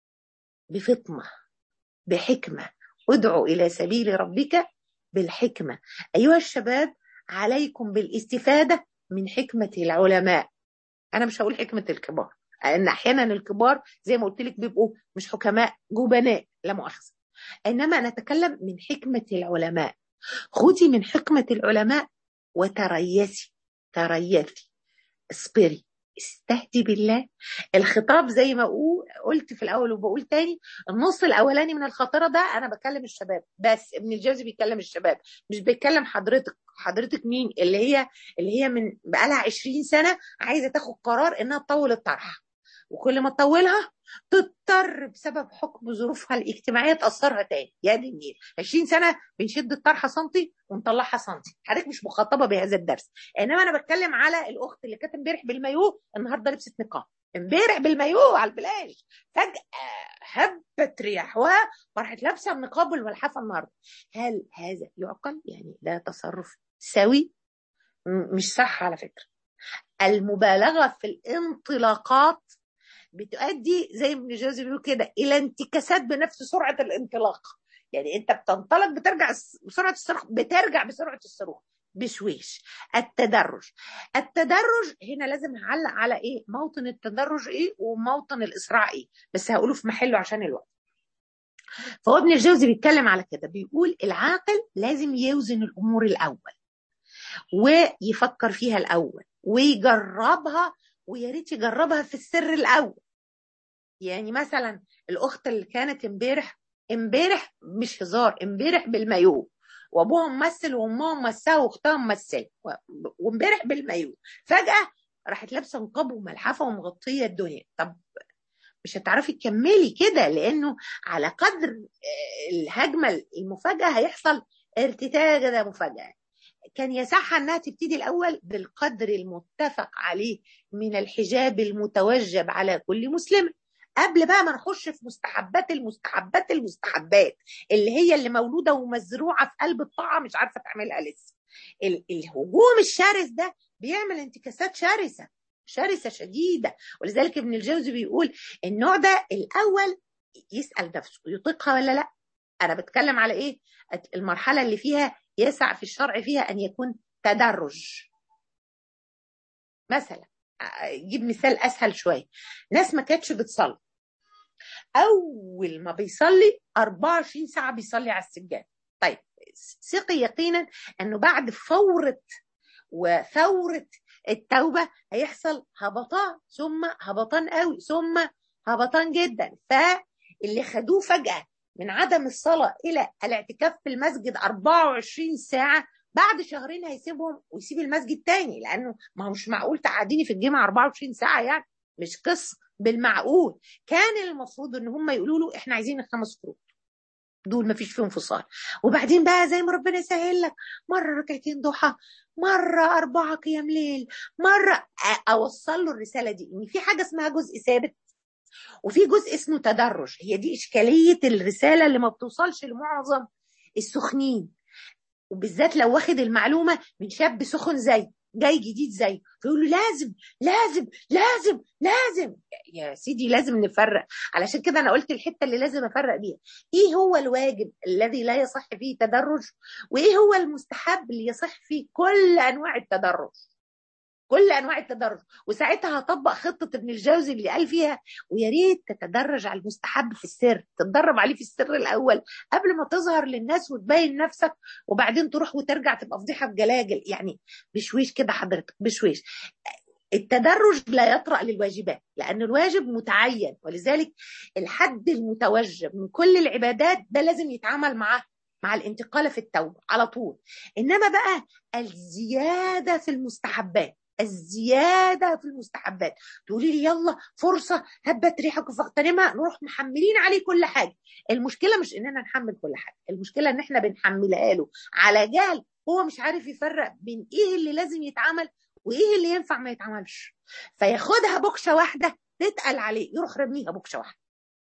بفطنه بحكمة ادعوا إلى سبيل ربك بالحكمة أيها الشباب عليكم بالاستفادة من حكمة العلماء أنا مش هقول حكمة الكبار لأن أحيانا الكبار زي ما قلت لك بيبقوا مش حكماء جبناء لا مؤاخذة إنما نتكلم من حكمة العلماء خذي من حكمة العلماء وتريسي تريثي اصبري استهدي بالله الخطاب زي ما أقول قلت في الاول وبقول تاني النص الاولاني من الخطيره ده انا بكلم الشباب بس ابن الجوزي بيكلم الشباب مش بيتكلم حضرتك حضرتك مين اللي هي اللي هي من بقالها 20 سنه عايزه تاخد قرار انها تطول الطرحه وكل ما تطولها تضطر بسبب حكم ظروفها الاجتماعيه تاثرها تاني يا دي النيل 20 سنه بنشد الطرحه سنتي ونطلعها سنتي حضرتك مش مخاطبه بهذا الدرس انما انا بتكلم على الاخت اللي كانت امبارح بالمايو النهارده لبست نقاب امبارح بالمايو على البلاج فجاه هبت رياحها وراحت لابسه النقاب والملحفه النهارده هل هذا يعقل يعني ده تصرف سوي مش صح على فكره المبالغه في الانطلاقات بتؤدي زي ما ابن جوزي بيقول كده الى انتكاسات بنفس سرعه الانطلاق يعني انت بتنطلق بترجع بسرعه الصاروخ بترجع بسرعه الصاروخ بشويش التدرج التدرج هنا لازم هعلق على ايه موطن التدرج ايه وموطن الاسراع ايه بس هقوله في محله عشان الوقت فهو ابن الجوزي بيتكلم على كده بيقول العاقل لازم يوزن الامور الاول ويفكر فيها الاول ويجربها ويا ريت يجربها في السر الاول يعني مثلا الاخت اللي كانت امبارح امبارح مش هزار امبارح بالمايو وابوها ممثل وامها ممثله واختها ممثله وامبارح بالمايو فجاه راحت لابسه نقاب وملحفه ومغطيه الدنيا طب مش هتعرفي تكملي كده لانه على قدر الهجمه المفاجاه هيحصل ارتتاج مفاجاه كان يسعها انها تبتدي الاول بالقدر المتفق عليه من الحجاب المتوجب على كل مسلم قبل بقى ما نخش في مستحبات المستحبات المستحبات اللي هي اللي مولوده ومزروعه في قلب الطاعه مش عارفه تعملها لسه الهجوم الشرس ده بيعمل انتكاسات شرسه شرسه شديده ولذلك ابن الجوزي بيقول النوع ده الاول يسال نفسه يطيقها ولا لا انا بتكلم على ايه المرحله اللي فيها يسع في الشرع فيها ان يكون تدرج مثلا جيب مثال اسهل شويه ناس ما كانتش بتصلي اول ما بيصلي 24 ساعه بيصلي على السجاد طيب ثقي يقينا انه بعد فوره وثوره التوبه هيحصل هبطان ثم هبطان قوي ثم هبطان جدا فاللي خدوه فجاه من عدم الصلاه الى الاعتكاف في المسجد 24 ساعه بعد شهرين هيسيبهم ويسيب المسجد تاني لانه ما هو مش معقول تقعديني في الجامعه 24 ساعه يعني مش قصه بالمعقول كان المفروض ان هم يقولوا له احنا عايزين الخمس فروض دول ما فيش فيهم فصال وبعدين بقى زي ما ربنا يسهل لك مره ركعتين ضحى مره اربعه قيام ليل مره اوصل له الرساله دي ان في حاجه اسمها جزء ثابت وفي جزء اسمه تدرج هي دي اشكاليه الرساله اللي ما بتوصلش لمعظم السخنين وبالذات لو واخد المعلومه من شاب سخن زي جاي جديد زي فيقول له لازم لازم لازم لازم يا سيدي لازم نفرق علشان كده انا قلت الحته اللي لازم افرق بيها ايه هو الواجب الذي لا يصح فيه تدرج وايه هو المستحب اللي يصح فيه كل انواع التدرج كل انواع التدرج وساعتها هطبق خطه ابن الجوزي اللي قال فيها ويا ريت تتدرج على المستحب في السر تتدرب عليه في السر الاول قبل ما تظهر للناس وتبين نفسك وبعدين تروح وترجع تبقى فضيحه بجلاجل يعني بشويش كده حضرتك بشويش التدرج لا يطرأ للواجبات لأن الواجب متعين ولذلك الحد المتوجب من كل العبادات ده لازم يتعامل معاه مع الانتقال في التوبة على طول إنما بقى الزيادة في المستحبات الزياده في المستحبات تقولي لي يلا فرصه هبت ريحك فاغتنمها نروح محملين عليه كل حاجه المشكله مش اننا نحمل كل حاجه المشكله ان احنا بنحملها له على جهل هو مش عارف يفرق بين ايه اللي لازم يتعمل وايه اللي ينفع ما يتعملش فياخدها بكشه واحده تتقل عليه يروح رميها بكشه واحده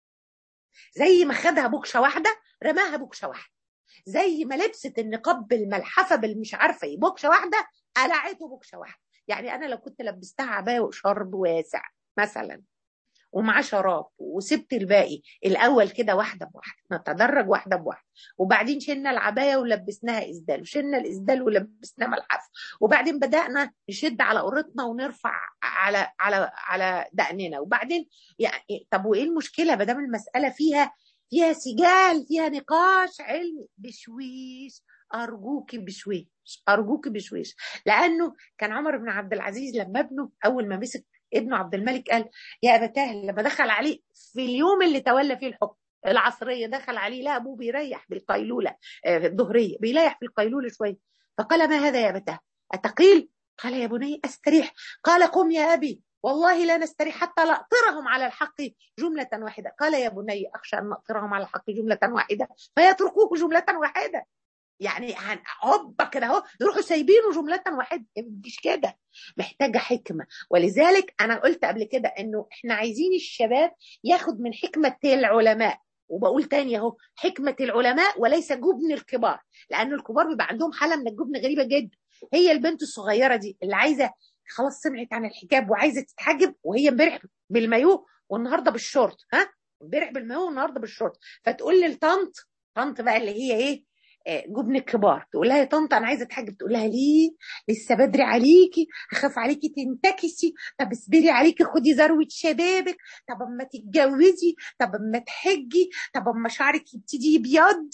زي ما خدها بكشه واحده رماها بكشه واحده زي ما لبست النقاب بالملحفه بالمش عارفه ايه بكشه واحده قلعته بكشه واحده يعني انا لو كنت لبستها عبايه وشرب واسع مثلا ومعاه شراب وسبت الباقي الاول كده واحده بواحده نتدرج واحده بواحده وبعدين شلنا العبايه ولبسناها اسدال وشلنا الاسدال ولبسناها ملحف وبعدين بدانا نشد على قرطنا ونرفع على على على دقننا وبعدين يعني طب وايه المشكله ما دام المساله فيها فيها سجال فيها نقاش علمي بشويش ارجوكي بشويش ارجوكي بشويش لانه كان عمر بن عبد العزيز لما ابنه اول ما مسك ابنه عبد الملك قال يا ابتاه لما دخل عليه في اليوم اللي تولى فيه الحكم العصريه دخل عليه لا ابوه بيريح بالقيلوله في الظهريه بيريح بالقيلوله شويه فقال ما هذا يا ابتاه اتقيل قال يا بني استريح قال قم يا ابي والله لا نستريح حتى نأطرهم على الحق جملة واحدة قال يا بني أخشى أن نأطرهم على الحق جملة واحدة فيتركوه جملة واحدة يعني هوبا كده اهو يروحوا سايبينه جملة واحدة مش كده محتاجة حكمة ولذلك أنا قلت قبل كده إنه إحنا عايزين الشباب ياخد من حكمة العلماء وبقول تاني اهو حكمة العلماء وليس جبن الكبار لأن الكبار بيبقى عندهم حالة من الجبن غريبة جدا هي البنت الصغيرة دي اللي عايزة خلاص سمعت عن الحجاب وعايزة تتحجب وهي امبارح بالمايو والنهارده بالشورت ها امبارح بالمايو والنهارده بالشورت فتقول للطنط طنط بقى اللي هي ايه جبن الكبار تقول لها يا طنط انا عايزه اتحجب تقول لها ليه لسه بدري عليكي هخاف عليكي تنتكسي طب اصبري عليكي خدي ذروه شبابك طب اما تتجوزي طب اما تحجي طب اما شعرك يبتدي يبيض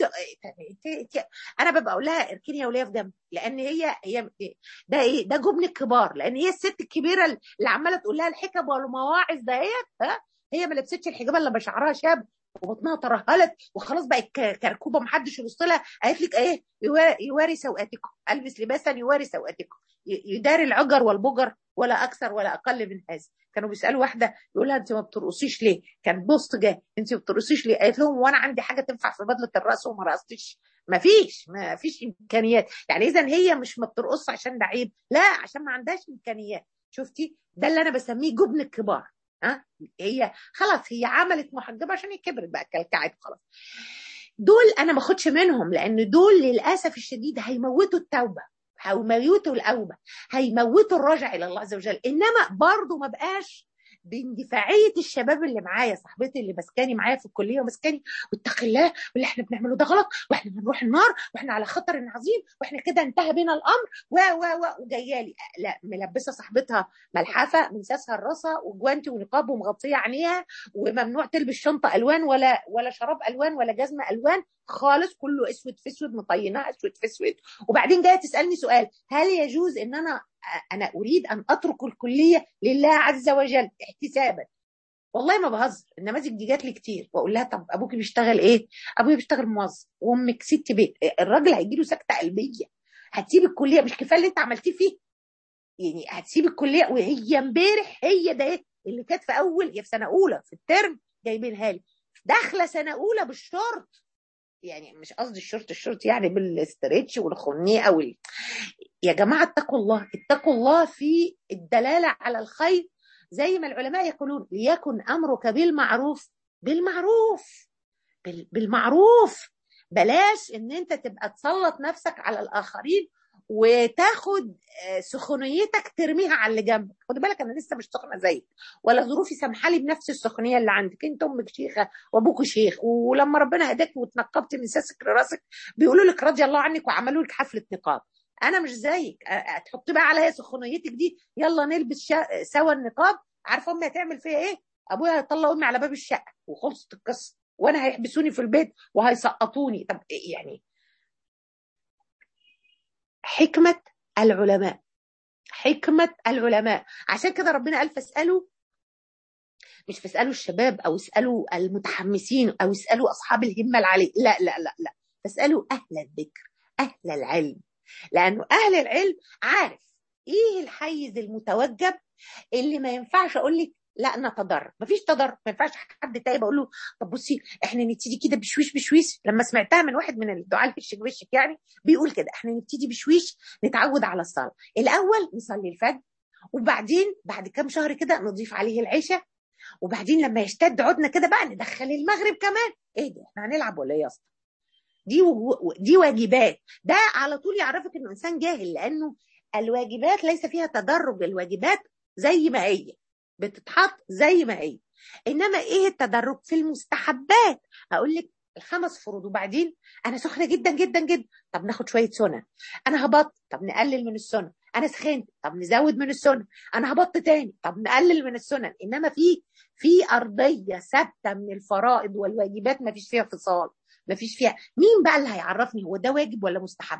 انا ببقى اقول لها اركني يا وليه في جنبي لان هي هي ده ايه ده جبن الكبار لان هي الست الكبيره اللي عماله تقول لها الحكم والمواعظ دهيت ها هي ما لبستش الحجاب الا بشعرها شاب وبطنها ترهلت وخلاص بقت كركوبه محدش يبص لها قالت لك ايه يواري سوءاتكم البس لباسا يواري سوءاتكم يداري العجر والبجر ولا اكثر ولا اقل من هذا كانوا بيسالوا واحده يقول لها انت ما بترقصيش ليه كان بوست جاي انت ما بترقصيش ليه قالت لهم وانا عندي حاجه تنفع في بدله الراس وما رقصتش ما فيش ما فيش امكانيات يعني اذا هي مش ما بترقص عشان ده عيب لا عشان ما عندهاش امكانيات شفتي ده اللي انا بسميه جبن الكبار ها هي خلاص هي عملت محجبه عشان هي كبرت بقى كلكعت خلاص دول انا ما اخدش منهم لان دول للاسف الشديد هيموتوا التوبه هيموتوا الأوبة هيموتوا الرجع إلى الله عز وجل إنما برضه ما بقاش باندفاعيه الشباب اللي معايا صاحبتي اللي مسكاني معايا في الكليه ومسكاني واتق الله واللي احنا بنعمله ده غلط واحنا هنروح النار واحنا على خطر عظيم واحنا كده انتهى بنا الامر و و و وجايه لي لا ملبسه صاحبتها ملحفه من ساسها الراسه وجوانتي ونقاب ومغطيه عينيها وممنوع تلبس شنطه الوان ولا ولا شراب الوان ولا جزمه الوان خالص كله اسود في اسود مطيناه اسود في اسود وبعدين جايه تسالني سؤال هل يجوز ان انا انا اريد ان اترك الكليه لله عز وجل احتسابا والله ما بهزر النماذج دي جات لي كتير واقول لها طب ابوكي بيشتغل ايه ابويا بيشتغل موظف وامك ست بيت الراجل هيجي له سكته قلبيه هتسيب الكليه مش كفايه اللي انت عملتيه فيه يعني هتسيب الكليه وهي امبارح هي ده ايه اللي كانت في اول هي في سنه اولى في الترم جايبينها لي داخله سنه اولى بالشورت يعني مش قصدي الشورت الشورت يعني بالاسترتش والخنيقه وال... يا جماعه اتقوا الله اتقوا الله في الدلاله على الخير زي ما العلماء يقولون ليكن امرك بالمعروف بالمعروف بالمعروف بلاش ان انت تبقى تسلط نفسك على الاخرين وتاخد سخونيتك ترميها على اللي جنبك خد بالك انا لسه مش سخنه زيك ولا ظروفي سامحه لي بنفس السخونيه اللي عندك انت امك شيخه وابوك شيخ ولما ربنا هداك واتنقبت من ساسك لراسك بيقولوا لك رضي الله عنك وعملوا لك حفله نقاب انا مش زيك تحط بقى عليا سخونيتك دي يلا نلبس شا... سوا النقاب عارفه امي هتعمل فيا ايه ابويا هيطلع امي على باب الشقه وخلصت القصه وانا هيحبسوني في البيت وهيسقطوني طب يعني حكمة العلماء حكمة العلماء عشان كده ربنا قال فاسألوا مش فاسألوا الشباب أو اسألوا المتحمسين أو اسألوا أصحاب الهمة العالية لا لا لا لا فاسألوا أهل الذكر أهل العلم لأنه أهل العلم عارف إيه الحيز المتوجب اللي ما ينفعش أقول لك لا نتضرر مفيش تضرر ما ينفعش حد تايب اقول له طب بصي احنا نبتدي كده بشويش بشويش لما سمعتها من واحد من الدعاء الفشك بشك يعني بيقول كده احنا نبتدي بشويش نتعود على الصلاه الاول نصلي الفجر وبعدين بعد كام شهر كده نضيف عليه العشاء وبعدين لما يشتد عدنا كده بقى ندخل المغرب كمان ايه ده احنا هنلعب ولا ايه يا اسطى دي و... دي واجبات ده على طول يعرفك انه انسان جاهل لانه الواجبات ليس فيها تدرج الواجبات زي ما هي بتتحط زي ما هي انما ايه التدرج في المستحبات اقول لك الخمس فروض وبعدين انا سخنه جدا جدا جدا طب ناخد شويه سنن انا هبط طب نقلل من السنن انا سخنت طب نزود من السنن انا هبط تاني طب نقلل من السنن انما في في ارضيه ثابته من الفرائض والواجبات ما فيش فيها فصال ما فيش فيها مين بقى اللي هيعرفني هو ده واجب ولا مستحب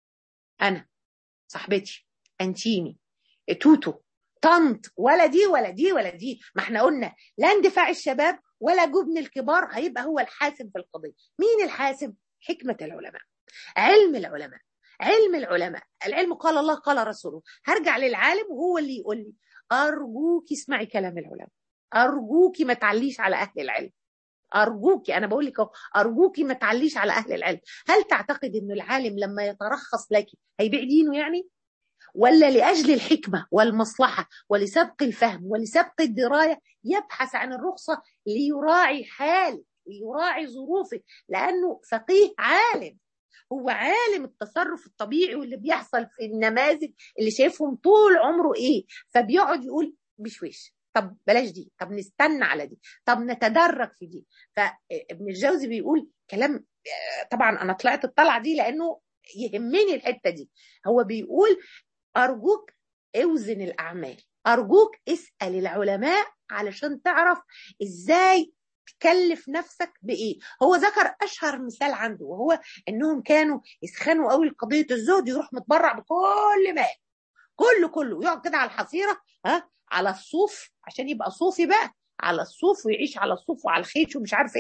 انا صاحبتي انتيمي توتو طنط ولا دي ولا دي ولا دي ما احنا قلنا لا اندفاع الشباب ولا جبن الكبار هيبقى هو الحاسم في القضيه مين الحاسم حكمه العلماء علم العلماء علم العلماء العلم قال الله قال رسوله هرجع للعالم وهو اللي يقول لي ارجوك اسمعي كلام العلماء ارجوكي ما تعليش على اهل العلم ارجوكي انا بقول لك ارجوكي ما تعليش على اهل العلم هل تعتقد ان العالم لما يترخص لك هيبيع دينه يعني ولا لأجل الحكمة والمصلحة ولسبق الفهم ولسبق الدراية يبحث عن الرخصة ليراعي حال ليراعي ظروفه لأنه فقيه عالم هو عالم التصرف الطبيعي واللي بيحصل في النماذج اللي شايفهم طول عمره ايه فبيقعد يقول بشويش طب بلاش دي طب نستنى على دي طب نتدرج في دي فابن الجوزي بيقول كلام طبعا انا طلعت الطلعه دي لانه يهمني الحته دي هو بيقول أرجوك اوزن الأعمال أرجوك اسأل العلماء علشان تعرف إزاي تكلف نفسك بإيه هو ذكر أشهر مثال عنده وهو إنهم كانوا يسخنوا قوي قضية الزهد يروح متبرع بكل مال كله كله يقعد كده على الحصيرة ها على الصوف عشان يبقى صوفي بقى على الصوف ويعيش على الصوف وعلى الخيش ومش عارف ايه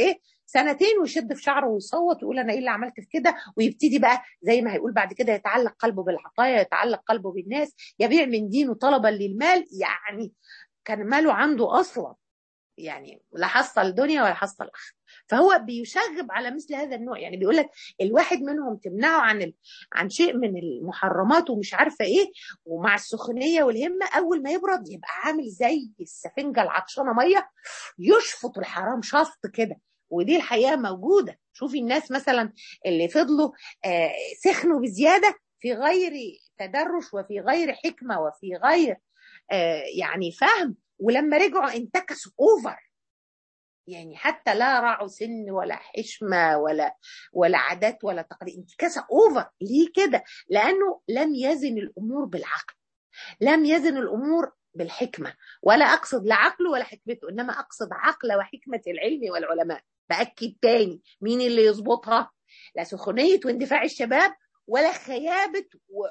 سنتين ويشد في شعره ويصوت ويقول انا ايه اللي عملت في كده ويبتدي بقى زي ما هيقول بعد كده يتعلق قلبه بالعطايا يتعلق قلبه بالناس يبيع من دينه طلبا للمال يعني كان ماله عنده اصلا يعني لا حصل دنيا ولا حصل اخره فهو بيشغب على مثل هذا النوع يعني بيقول لك الواحد منهم تمنعه عن ال... عن شيء من المحرمات ومش عارفه ايه ومع السخونيه والهمه اول ما يبرد يبقى عامل زي السفنجه العطشانه ميه يشفط الحرام شفط كده ودي الحقيقه موجوده شوفي الناس مثلا اللي فضلوا آه سخنوا بزياده في غير تدرش وفي غير حكمه وفي غير آه يعني فهم ولما رجعوا انتكسوا اوفر يعني حتى لا راعوا سن ولا حشمه ولا ولا عادات ولا تقاليد انتكاسه اوفر ليه كده؟ لانه لم يزن الامور بالعقل لم يزن الامور بالحكمه ولا اقصد لا عقله ولا حكمته انما اقصد عقل وحكمه العلم والعلماء باكد تاني مين اللي يظبطها؟ لا سخونيه واندفاع الشباب ولا خيابه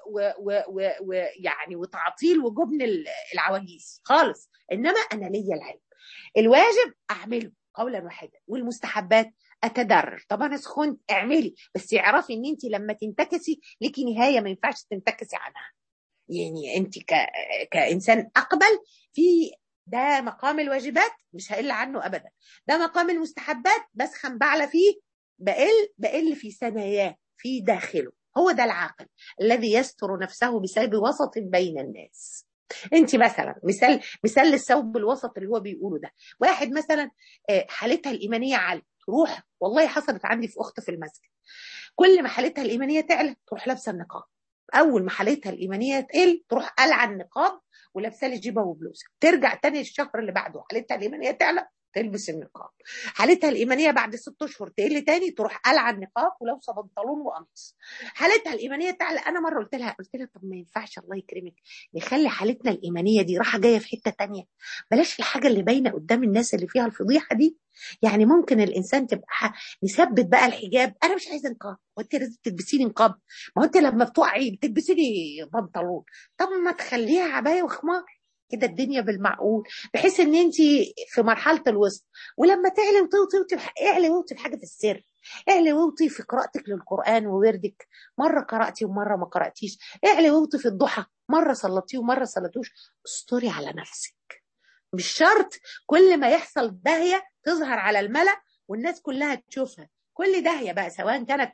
ويعني وتعطيل وجبن العواجيز خالص انما انا ليا العلم الواجب اعمله قولا واحدا والمستحبات اتدرج طب انا سخنت اعملي بس اعرفي ان انت لما تنتكسي ليكي نهايه ما ينفعش تنتكسي عنها يعني انت ك... كانسان اقبل في ده مقام الواجبات مش هقل عنه ابدا ده مقام المستحبات بسخن بعلى فيه بقل بقل في ثناياه في داخله هو ده العاقل الذي يستر نفسه بسبب وسط بين الناس انت مثلا مثال مثال الثوب الوسط اللي هو بيقوله ده واحد مثلا حالتها الايمانيه عاليه تروح والله حصلت عندي في اخت في المسجد كل ما حالتها الايمانيه تعلى تروح لابسه النقاب اول ما حالتها الايمانيه تقل تروح قلع النقاب ولابسه لي جيبه وبلوزه ترجع تاني الشهر اللي بعده حالتها الايمانيه تعلى تلبس النقاب حالتها الايمانيه بعد ست اشهر تقل تاني تروح قلع النقاب ولابسه بنطلون وقميص حالتها الايمانيه تعلى انا مره قلت لها قلت لها طب ما ينفعش الله يكرمك نخلي حالتنا الايمانيه دي راحه جايه في حته تانية بلاش الحاجه اللي باينه قدام الناس اللي فيها الفضيحه دي يعني ممكن الانسان تبقى نثبت بقى الحجاب انا مش عايزه نقاب وانت لازم تلبسي لي نقاب ما انت لما بتقعي بتلبسي لي بنطلون طب ما تخليها عبايه وخمار كده الدنيا بالمعقول بحيث ان انت في مرحله الوسط ولما تعلي وتوطي اعلي ووطي في حاجه في السر اعلي ووطي في قراءتك للقران ووردك مره قراتي ومره ما قراتيش اعلي ووطي في الضحى مره صلتيه ومره صلتوش استري على نفسك مش شرط كل ما يحصل داهيه تظهر على الملا والناس كلها تشوفها كل داهيه بقى سواء كانت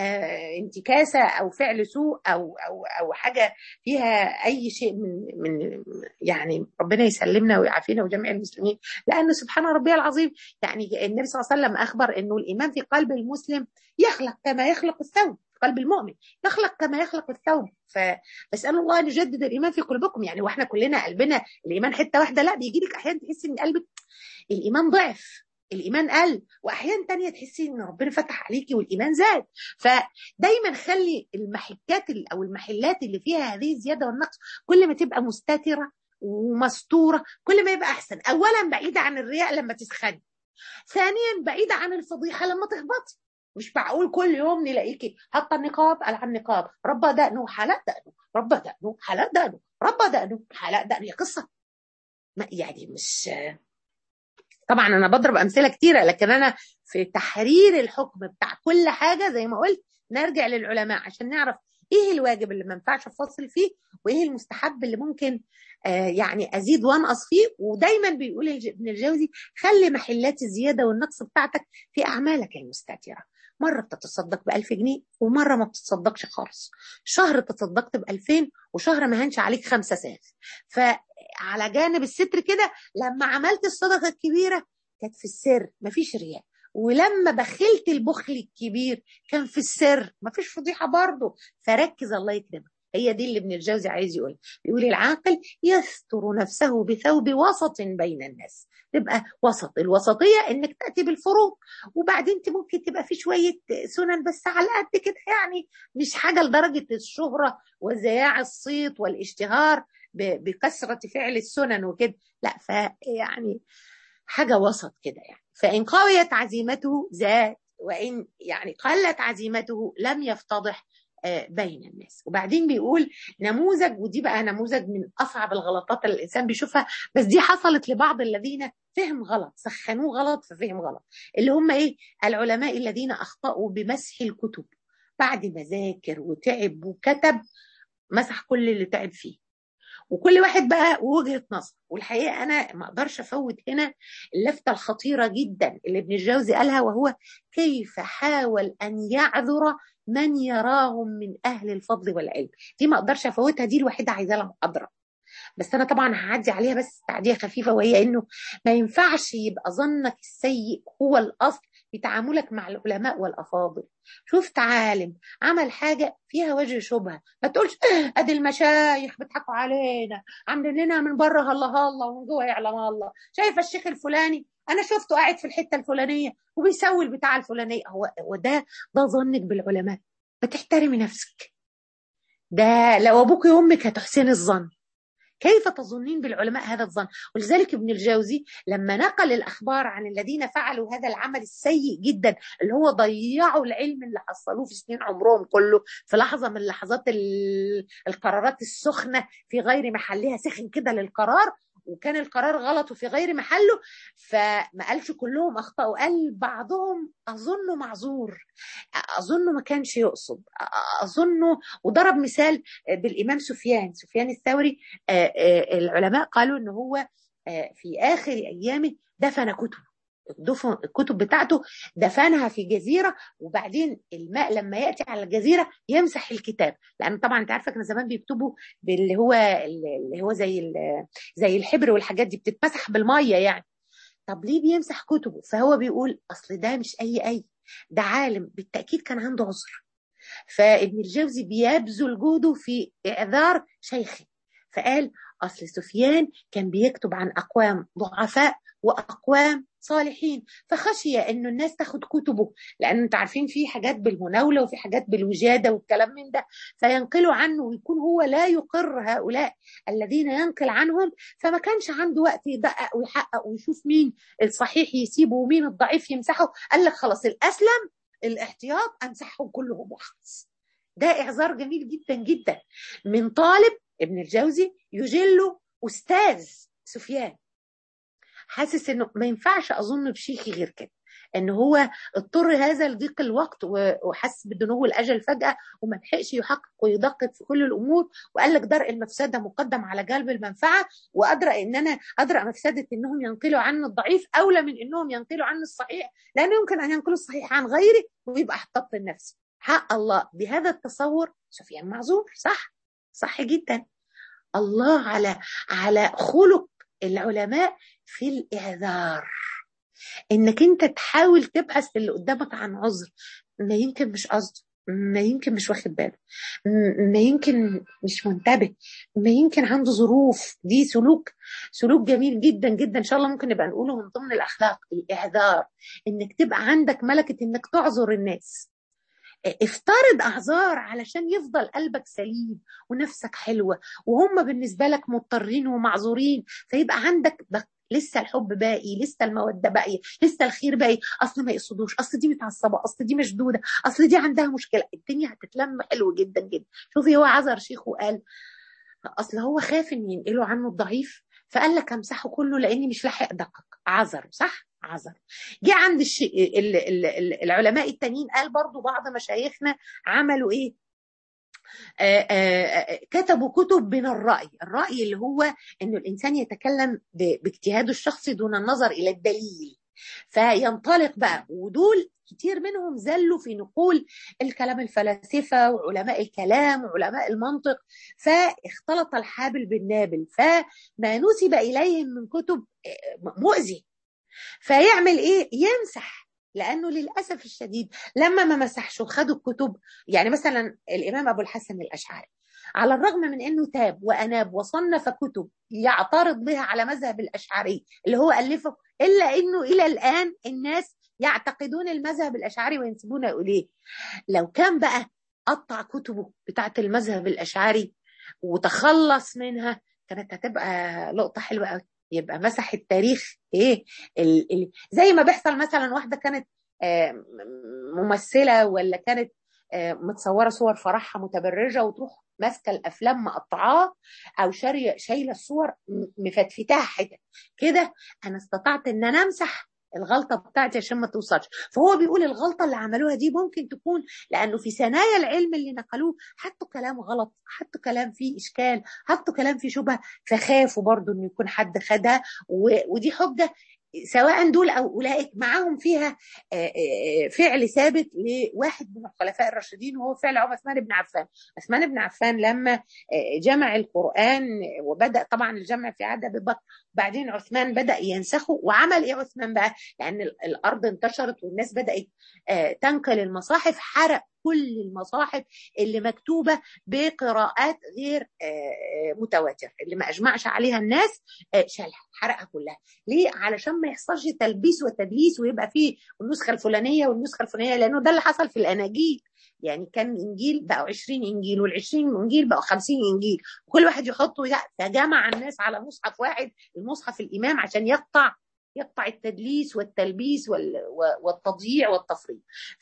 آه انتكاسه او فعل سوء او او او حاجه فيها اي شيء من من يعني ربنا يسلمنا ويعافينا وجميع المسلمين لانه سبحان ربي العظيم يعني النبي صلى الله عليه وسلم اخبر انه الايمان في قلب المسلم يخلق كما يخلق الثوب قلب المؤمن يخلق كما يخلق الثوب فبسال الله ان يجدد الايمان في قلوبكم يعني واحنا كلنا قلبنا الايمان حته واحده لا بيجي لك احيانا تحس ان قلبك الايمان ضعف الايمان قل واحيان تانية تحسي ان ربنا فتح عليكي والايمان زاد فدايما خلي المحكات او المحلات اللي فيها هذه الزياده والنقص كل ما تبقى مستتره ومستوره كل ما يبقى احسن اولا بعيده عن الرياء لما تسخني ثانيا بعيده عن الفضيحه لما تهبطي مش معقول كل يوم نلاقيكي حاطه النقاب قلع النقاب ربى دقنه حلق دقنه ربى دقنه حلق دقنه ربى دقنه حلق دقنه هي قصه يعني مش طبعا انا بضرب امثله كتيره لكن انا في تحرير الحكم بتاع كل حاجه زي ما قلت نرجع للعلماء عشان نعرف ايه الواجب اللي ما ينفعش افصل فيه وايه المستحب اللي ممكن آه يعني ازيد وانقص فيه ودايما بيقول ابن الجوزي خلي محلات الزياده والنقص بتاعتك في اعمالك المستتره مرة بتتصدق ب 1000 جنيه ومرة ما بتتصدقش خالص شهر تصدقت ب 2000 وشهر ما هنش عليك خمسة ساغ فعلى جانب الستر كده لما عملت الصدقة الكبيرة كانت في السر مفيش رياء ولما بخلت البخل الكبير كان في السر مفيش فضيحة برضه فركز الله يكرمك هي دي اللي ابن الجوزي عايز يقول بيقول العاقل يستر نفسه بثوب وسط بين الناس تبقى وسط الوسطية انك تأتي بالفروض وبعدين انت ممكن تبقى في شوية سنن بس على قد كده يعني مش حاجة لدرجة الشهرة وزياع الصيت والاشتهار بكثرة فعل السنن وكده لا فيعني حاجة وسط كده يعني فإن قويت عزيمته زاد وإن يعني قلت عزيمته لم يفتضح بين الناس وبعدين بيقول نموذج ودي بقى نموذج من اصعب الغلطات اللي الانسان بيشوفها بس دي حصلت لبعض الذين فهم غلط سخنوه غلط ففهم غلط اللي هم ايه العلماء الذين اخطاوا بمسح الكتب بعد ما ذاكر وتعب وكتب مسح كل اللي تعب فيه وكل واحد بقى وجهه نظر والحقيقه انا ما اقدرش افوت هنا اللفته الخطيره جدا اللي ابن الجوزي قالها وهو كيف حاول ان يعذر من يراهم من اهل الفضل والعلم دي ما اقدرش افوتها دي الوحيده عايزه لها محاضره بس انا طبعا هعدي عليها بس تعديه خفيفه وهي انه ما ينفعش يبقى ظنك السيء هو الاصل في تعاملك مع العلماء والافاضل شفت عالم عمل حاجه فيها وجه شبهه ما تقولش ادي المشايخ بيضحكوا علينا عاملين لنا من بره الله الله ومن جوه يعلم الله شايف الشيخ الفلاني انا شفته قاعد في الحته الفلانيه وبيسوي البتاع الفلانيه هو وده ده ظنك بالعلماء ما تحترمي نفسك ده لو ابوك وامك هتحسن الظن كيف تظنين بالعلماء هذا الظن ولذلك ابن الجوزي لما نقل الأخبار عن الذين فعلوا هذا العمل السيء جدا اللي هو ضيعوا العلم اللي حصلوه في سنين عمرهم كله في لحظة من لحظات القرارات السخنة في غير محلها سخن كده للقرار وكان القرار غلط وفي غير محله فما قالش كلهم اخطاوا قال بعضهم اظنه معذور اظنه ما كانش يقصد اظنه وضرب مثال بالامام سفيان سفيان الثوري العلماء قالوا ان هو في اخر ايامه دفن كتبه دفن الكتب بتاعته دفنها في جزيره وبعدين الماء لما ياتي على الجزيره يمسح الكتاب لان طبعا انت عارفه كانوا زمان بيكتبوا باللي هو اللي هو زي زي الحبر والحاجات دي بتتمسح بالميه يعني طب ليه بيمسح كتبه فهو بيقول اصل ده مش اي اي ده عالم بالتاكيد كان عنده عذر فابن الجوزي بيبذل جهده في اعذار شيخه فقال اصل سفيان كان بيكتب عن اقوام ضعفاء واقوام صالحين فخشي انه الناس تاخد كتبه لان انتوا عارفين في حاجات بالمناوله وفي حاجات بالوجاده والكلام من ده فينقلوا عنه ويكون هو لا يقر هؤلاء الذين ينقل عنهم فما كانش عنده وقت يدقق ويحقق ويشوف مين الصحيح يسيبه ومين الضعيف يمسحه قال لك خلاص الاسلم الاحتياط امسحهم كلهم وخلاص ده اعذار جميل جدا جدا من طالب ابن الجوزي يجله استاذ سفيان حاسس انه ما ينفعش اظن بشيخي غير كده ان هو اضطر هذا لضيق الوقت وحس بدنو الاجل فجاه وما لحقش يحقق ويدقق في كل الامور وقال لك درء المفسده مقدم على جلب المنفعه وادرى ان انا ادرى مفسده انهم ينقلوا عني الضعيف اولى من انهم ينقلوا عني الصحيح لانه يمكن ان ينقلوا الصحيح عن غيري ويبقى احتط النفس حق الله بهذا التصور سفيان معذور صح صح جدا الله على على خلق العلماء في الاعذار انك انت تحاول تبحث اللي قدامك عن عذر ما يمكن مش قصده ما يمكن مش واخد باله ما يمكن مش منتبه ما يمكن عنده ظروف دي سلوك سلوك جميل جدا جدا ان شاء الله ممكن نبقى نقوله من ضمن الاخلاق الاعذار انك تبقى عندك ملكه انك تعذر الناس افترض اعذار علشان يفضل قلبك سليم ونفسك حلوه وهم بالنسبه لك مضطرين ومعذورين فيبقى عندك لسه الحب باقي لسه الموده باقيه لسه الخير باقي اصل ما يقصدوش اصل دي متعصبه اصل دي مشدوده اصل دي عندها مشكله الدنيا هتتلم حلو جدا جدا شوفي هو عذر شيخ وقال اصل هو خاف ان ينقلوا عنه الضعيف فقال لك امسحه كله لاني مش لاحق ادقق عذر صح عذر جه عند الشيء العلماء التانيين قال برضو بعض مشايخنا عملوا ايه آآ آآ كتبوا كتب من الرأي الرأي اللي هو أنه الإنسان يتكلم باجتهاده الشخصي دون النظر إلى الدليل فينطلق بقى ودول كتير منهم زلوا في نقول الكلام الفلاسفة وعلماء الكلام وعلماء المنطق فاختلط الحابل بالنابل فما نسب إليهم من كتب مؤذي فيعمل إيه يمسح لانه للاسف الشديد لما ما مسحش وخدوا الكتب يعني مثلا الامام ابو الحسن الاشعري على الرغم من انه تاب واناب وصنف كتب يعترض بها على مذهب الاشعري اللي هو الفه الا انه الى الان الناس يعتقدون المذهب الاشعري وينسبون اليه لو كان بقى قطع كتبه بتاعه المذهب الاشعري وتخلص منها كانت هتبقى لقطه حلوه قوي يبقى مسح التاريخ ايه ال ال زي ما بيحصل مثلا واحده كانت آه ممثله ولا كانت متصوره صور فرحها متبرجه وتروح ماسكه الافلام مقطعاه او شاريه شايله الصور مفتفتها حتت كده انا استطعت ان انا امسح الغلطه بتاعتي عشان ما توصلش فهو بيقول الغلطه اللي عملوها دي ممكن تكون لانه في ثنايا العلم اللي نقلوه حطوا كلام غلط حطوا كلام فيه اشكال حطوا كلام فيه شبهه فخافوا برضو انه يكون حد خدها ودي حجه سواء دول او اولئك معاهم فيها فعل ثابت لواحد من الخلفاء الراشدين وهو فعل عثمان بن عفان عثمان بن عفان لما جمع القران وبدا طبعا الجمع في عهد ابي بكر وبعدين عثمان بدا ينسخه وعمل ايه عثمان بقى لان الارض انتشرت والناس بدات تنقل المصاحف حرق كل المصاحف اللي مكتوبه بقراءات غير متواتر اللي ما اجمعش عليها الناس شالها حرقها كلها ليه علشان ما يحصلش تلبيس وتدليس ويبقى فيه النسخه الفلانيه والنسخه الفلانيه لانه ده اللي حصل في الاناجيل يعني كان انجيل بقوا 20 انجيل وال20 انجيل بقوا 50 انجيل وكل واحد يحطه فجمع الناس على مصحف واحد المصحف الامام عشان يقطع يقطع التدليس والتلبيس والتضييع والتفريط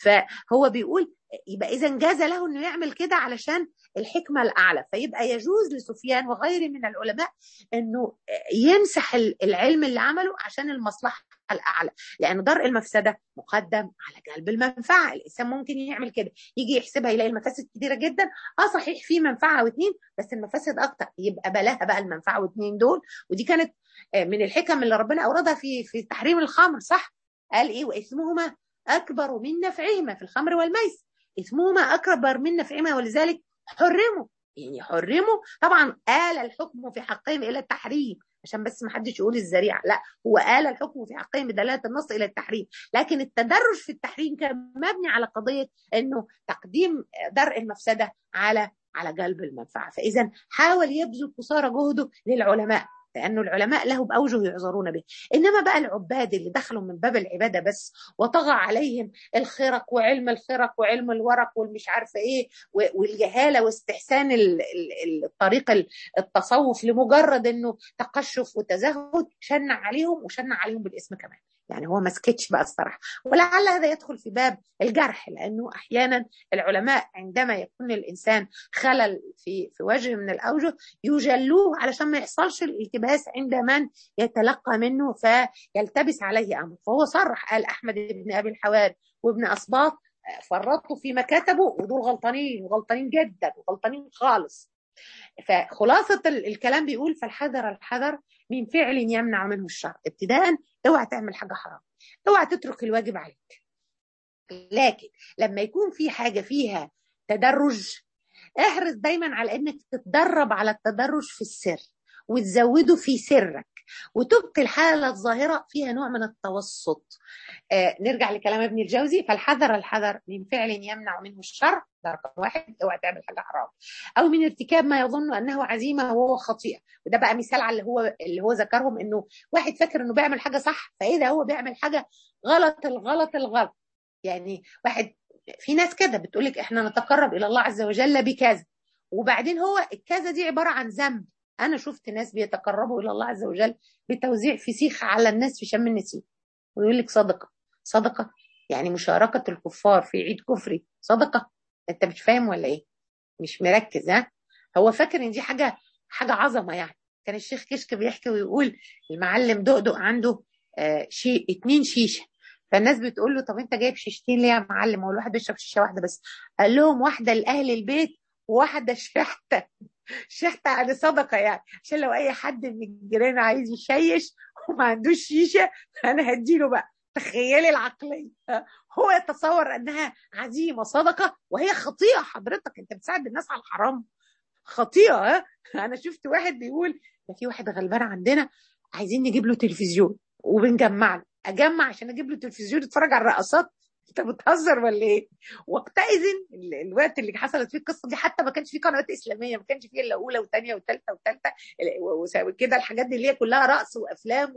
فهو بيقول يبقى اذا جاز له انه يعمل كده علشان الحكمه الاعلى فيبقى يجوز لسفيان وغيره من العلماء انه يمسح العلم اللي عمله عشان المصلحه الاعلى لان درء المفسده مقدم على جلب المنفعه الانسان ممكن يعمل كده يجي يحسبها يلاقي المفاسد كتيره جدا اه صحيح في منفعه واثنين بس المفاسد اكتر يبقى بلاها بقى المنفعه واثنين دول ودي كانت من الحكم اللي ربنا اوردها في في تحريم الخمر صح قال ايه واثمهما اكبر من نفعهما في الخمر والميسر اثمهما اكبر من نفعهما ولذلك حرموا يعني حرموا طبعا آل الحكم في حقهم الى التحريم عشان بس ما حدش يقول الذريعه لا هو آل الحكم في حقهم بدلاله النص الى التحريم لكن التدرج في التحريم كان مبني على قضيه انه تقديم درء المفسده على على جلب المنفعه فاذا حاول يبذل قصارى جهده للعلماء لأنه العلماء له بأوجه يعذرون به إنما بقى العباد اللي دخلوا من باب العبادة بس وطغى عليهم الخرق وعلم الخرق وعلم الورق والمش عارفة إيه والجهالة واستحسان الطريق التصوف لمجرد إنه تقشف وتزهد شنع عليهم وشنع عليهم بالاسم كمان يعني هو ما سكتش بقى الصراحه ولعل هذا يدخل في باب الجرح لانه احيانا العلماء عندما يكون الانسان خلل في في وجه من الاوجه يجلوه علشان ما يحصلش الالتباس عند من يتلقى منه فيلتبس عليه امر فهو صرح قال احمد بن ابي الحواري وابن اسباط فرطوا فيما كتبوا ودول غلطانين وغلطانين جدا وغلطانين خالص فخلاصة الكلام بيقول فالحذر الحذر من فعل يمنع منه الشر ابتداء اوعى تعمل حاجة حرام اوعى تترك الواجب عليك لكن لما يكون في حاجة فيها تدرج احرص دايما على انك تتدرب على التدرج في السر وتزوده في سرك وتبقي الحالة الظاهرة فيها نوع من التوسط آه نرجع لكلام ابن الجوزي فالحذر الحذر من فعل يمنع منه الشر ده رقم واحد اوعى تعمل حاجة حرام او من ارتكاب ما يظن انه عزيمة وهو خطيئة وده بقى مثال على اللي هو اللي هو ذكرهم انه واحد فاكر انه بيعمل حاجة صح فاذا هو بيعمل حاجة غلط الغلط الغلط يعني واحد في ناس كده بتقول لك احنا نتقرب الى الله عز وجل بكذا وبعدين هو الكذا دي عبارة عن ذنب انا شفت ناس بيتقربوا الى الله عز وجل بتوزيع فسيخ على الناس في شم النسيم ويقول لك صدقه صدقه يعني مشاركه الكفار في عيد كفري صدقه انت مش فاهم ولا ايه مش مركز ها هو فاكر ان دي حاجه حاجه عظمه يعني كان الشيخ كشك بيحكي ويقول المعلم دقدق عنده آه شيء اتنين شيشه فالناس بتقول له طب انت جايب شيشتين ليه يا معلم هو الواحد بيشرب شيشه واحده بس قال لهم واحده لاهل البيت وواحده شحته شحته على صدقه يعني عشان لو اي حد من الجيران عايز يشيش وما عندوش شيشه انا هديله بقى تخيلي العقليه هو يتصور انها عزيمه صدقه وهي خطيئه حضرتك انت بتساعد الناس على الحرام خطيئه انا شفت واحد بيقول ده في واحد غلبان عندنا عايزين نجيب له تلفزيون وبنجمع له اجمع عشان اجيب له تلفزيون يتفرج على الرقصات انت بتهزر ولا ايه؟ وقتئذ الوقت اللي حصلت فيه القصه دي حتى ما كانش فيه قنوات اسلاميه ما كانش فيه الا اولى وثانيه وثالثه وثالثه وكده الحاجات دي اللي هي كلها رقص وافلام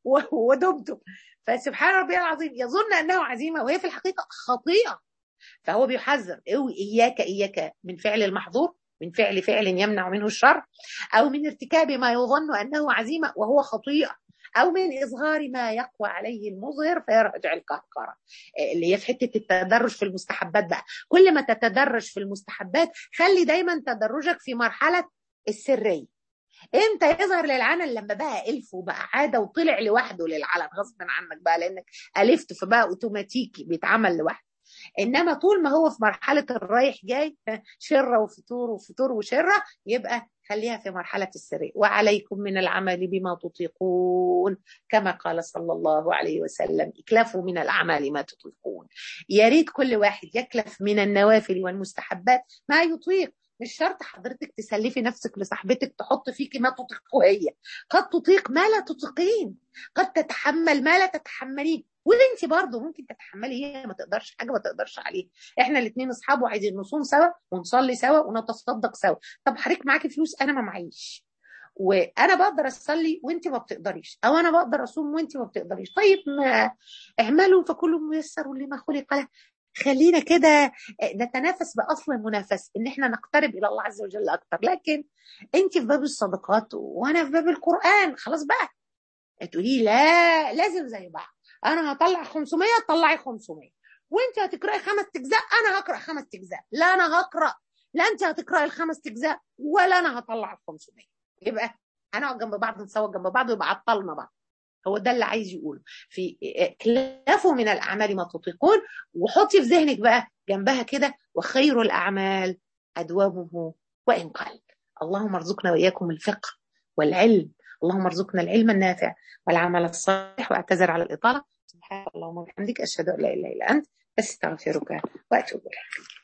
ودمدم فسبحان ربي العظيم يظن انه عزيمه وهي في الحقيقه خطيئه فهو بيحذر اياك اياك من فعل المحظور من فعل فعل يمنع منه الشر او من ارتكاب ما يظن انه عزيمه وهو خطيئه او من اظهار ما يقوى عليه المظهر فيرجع القهقره اللي هي في حته التدرج في المستحبات بقى كل ما تتدرج في المستحبات خلي دايما تدرجك في مرحله السريه امتى يظهر للعلن لما بقى الف وبقى عاده وطلع لوحده للعلن غصب عنك بقى لانك الفت فبقى اوتوماتيكي بيتعمل لوحده انما طول ما هو في مرحله الرايح جاي شره وفطور وفطور وشره يبقى خليها في مرحله السريه وعليكم من العمل بما تطيقون كما قال صلى الله عليه وسلم اكلفوا من الاعمال ما تطيقون يا ريت كل واحد يكلف من النوافل والمستحبات ما يطيق مش شرط حضرتك تسلفي نفسك لصاحبتك تحط فيكي ما تطيقه هي قد تطيق ما لا تطيقين قد تتحمل ما لا تتحملين وانت برضه ممكن تتحملي هي ما تقدرش حاجه ما تقدرش عليه احنا الاثنين اصحاب وعايزين نصوم سوا ونصلي سوا ونتصدق سوا طب حضرتك معاكي فلوس انا ما معيش وانا بقدر اصلي وانت ما بتقدريش او انا بقدر اصوم وانت ما بتقدريش طيب ما اعملوا فكل ميسر لما خلق له خلينا كده نتنافس باصل المنافسه ان احنا نقترب الى الله عز وجل اكتر لكن انت في باب الصدقات وانا في باب القران خلاص بقى تقولي لا لازم زي بعض انا هطلع 500 طلعي 500 وانت هتقراي خمس اجزاء انا هقرا خمس اجزاء لا انا هقرا لا انت هتقراي الخمس اجزاء ولا انا هطلع ال 500 يبقى هنقعد جنب بعض نسوق جنب بعض ويبقى عطلنا بعض هو ده اللي عايز يقوله في كلفوا من الاعمال ما تطيقون وحطي في ذهنك بقى جنبها كده وخير الاعمال ادومه وان قل اللهم ارزقنا واياكم الفقه والعلم اللهم ارزقنا العلم النافع والعمل الصالح واعتذر على الاطاله سبحانك اللهم وبحمدك اشهد ان لا اله الا انت استغفرك واتوب اليك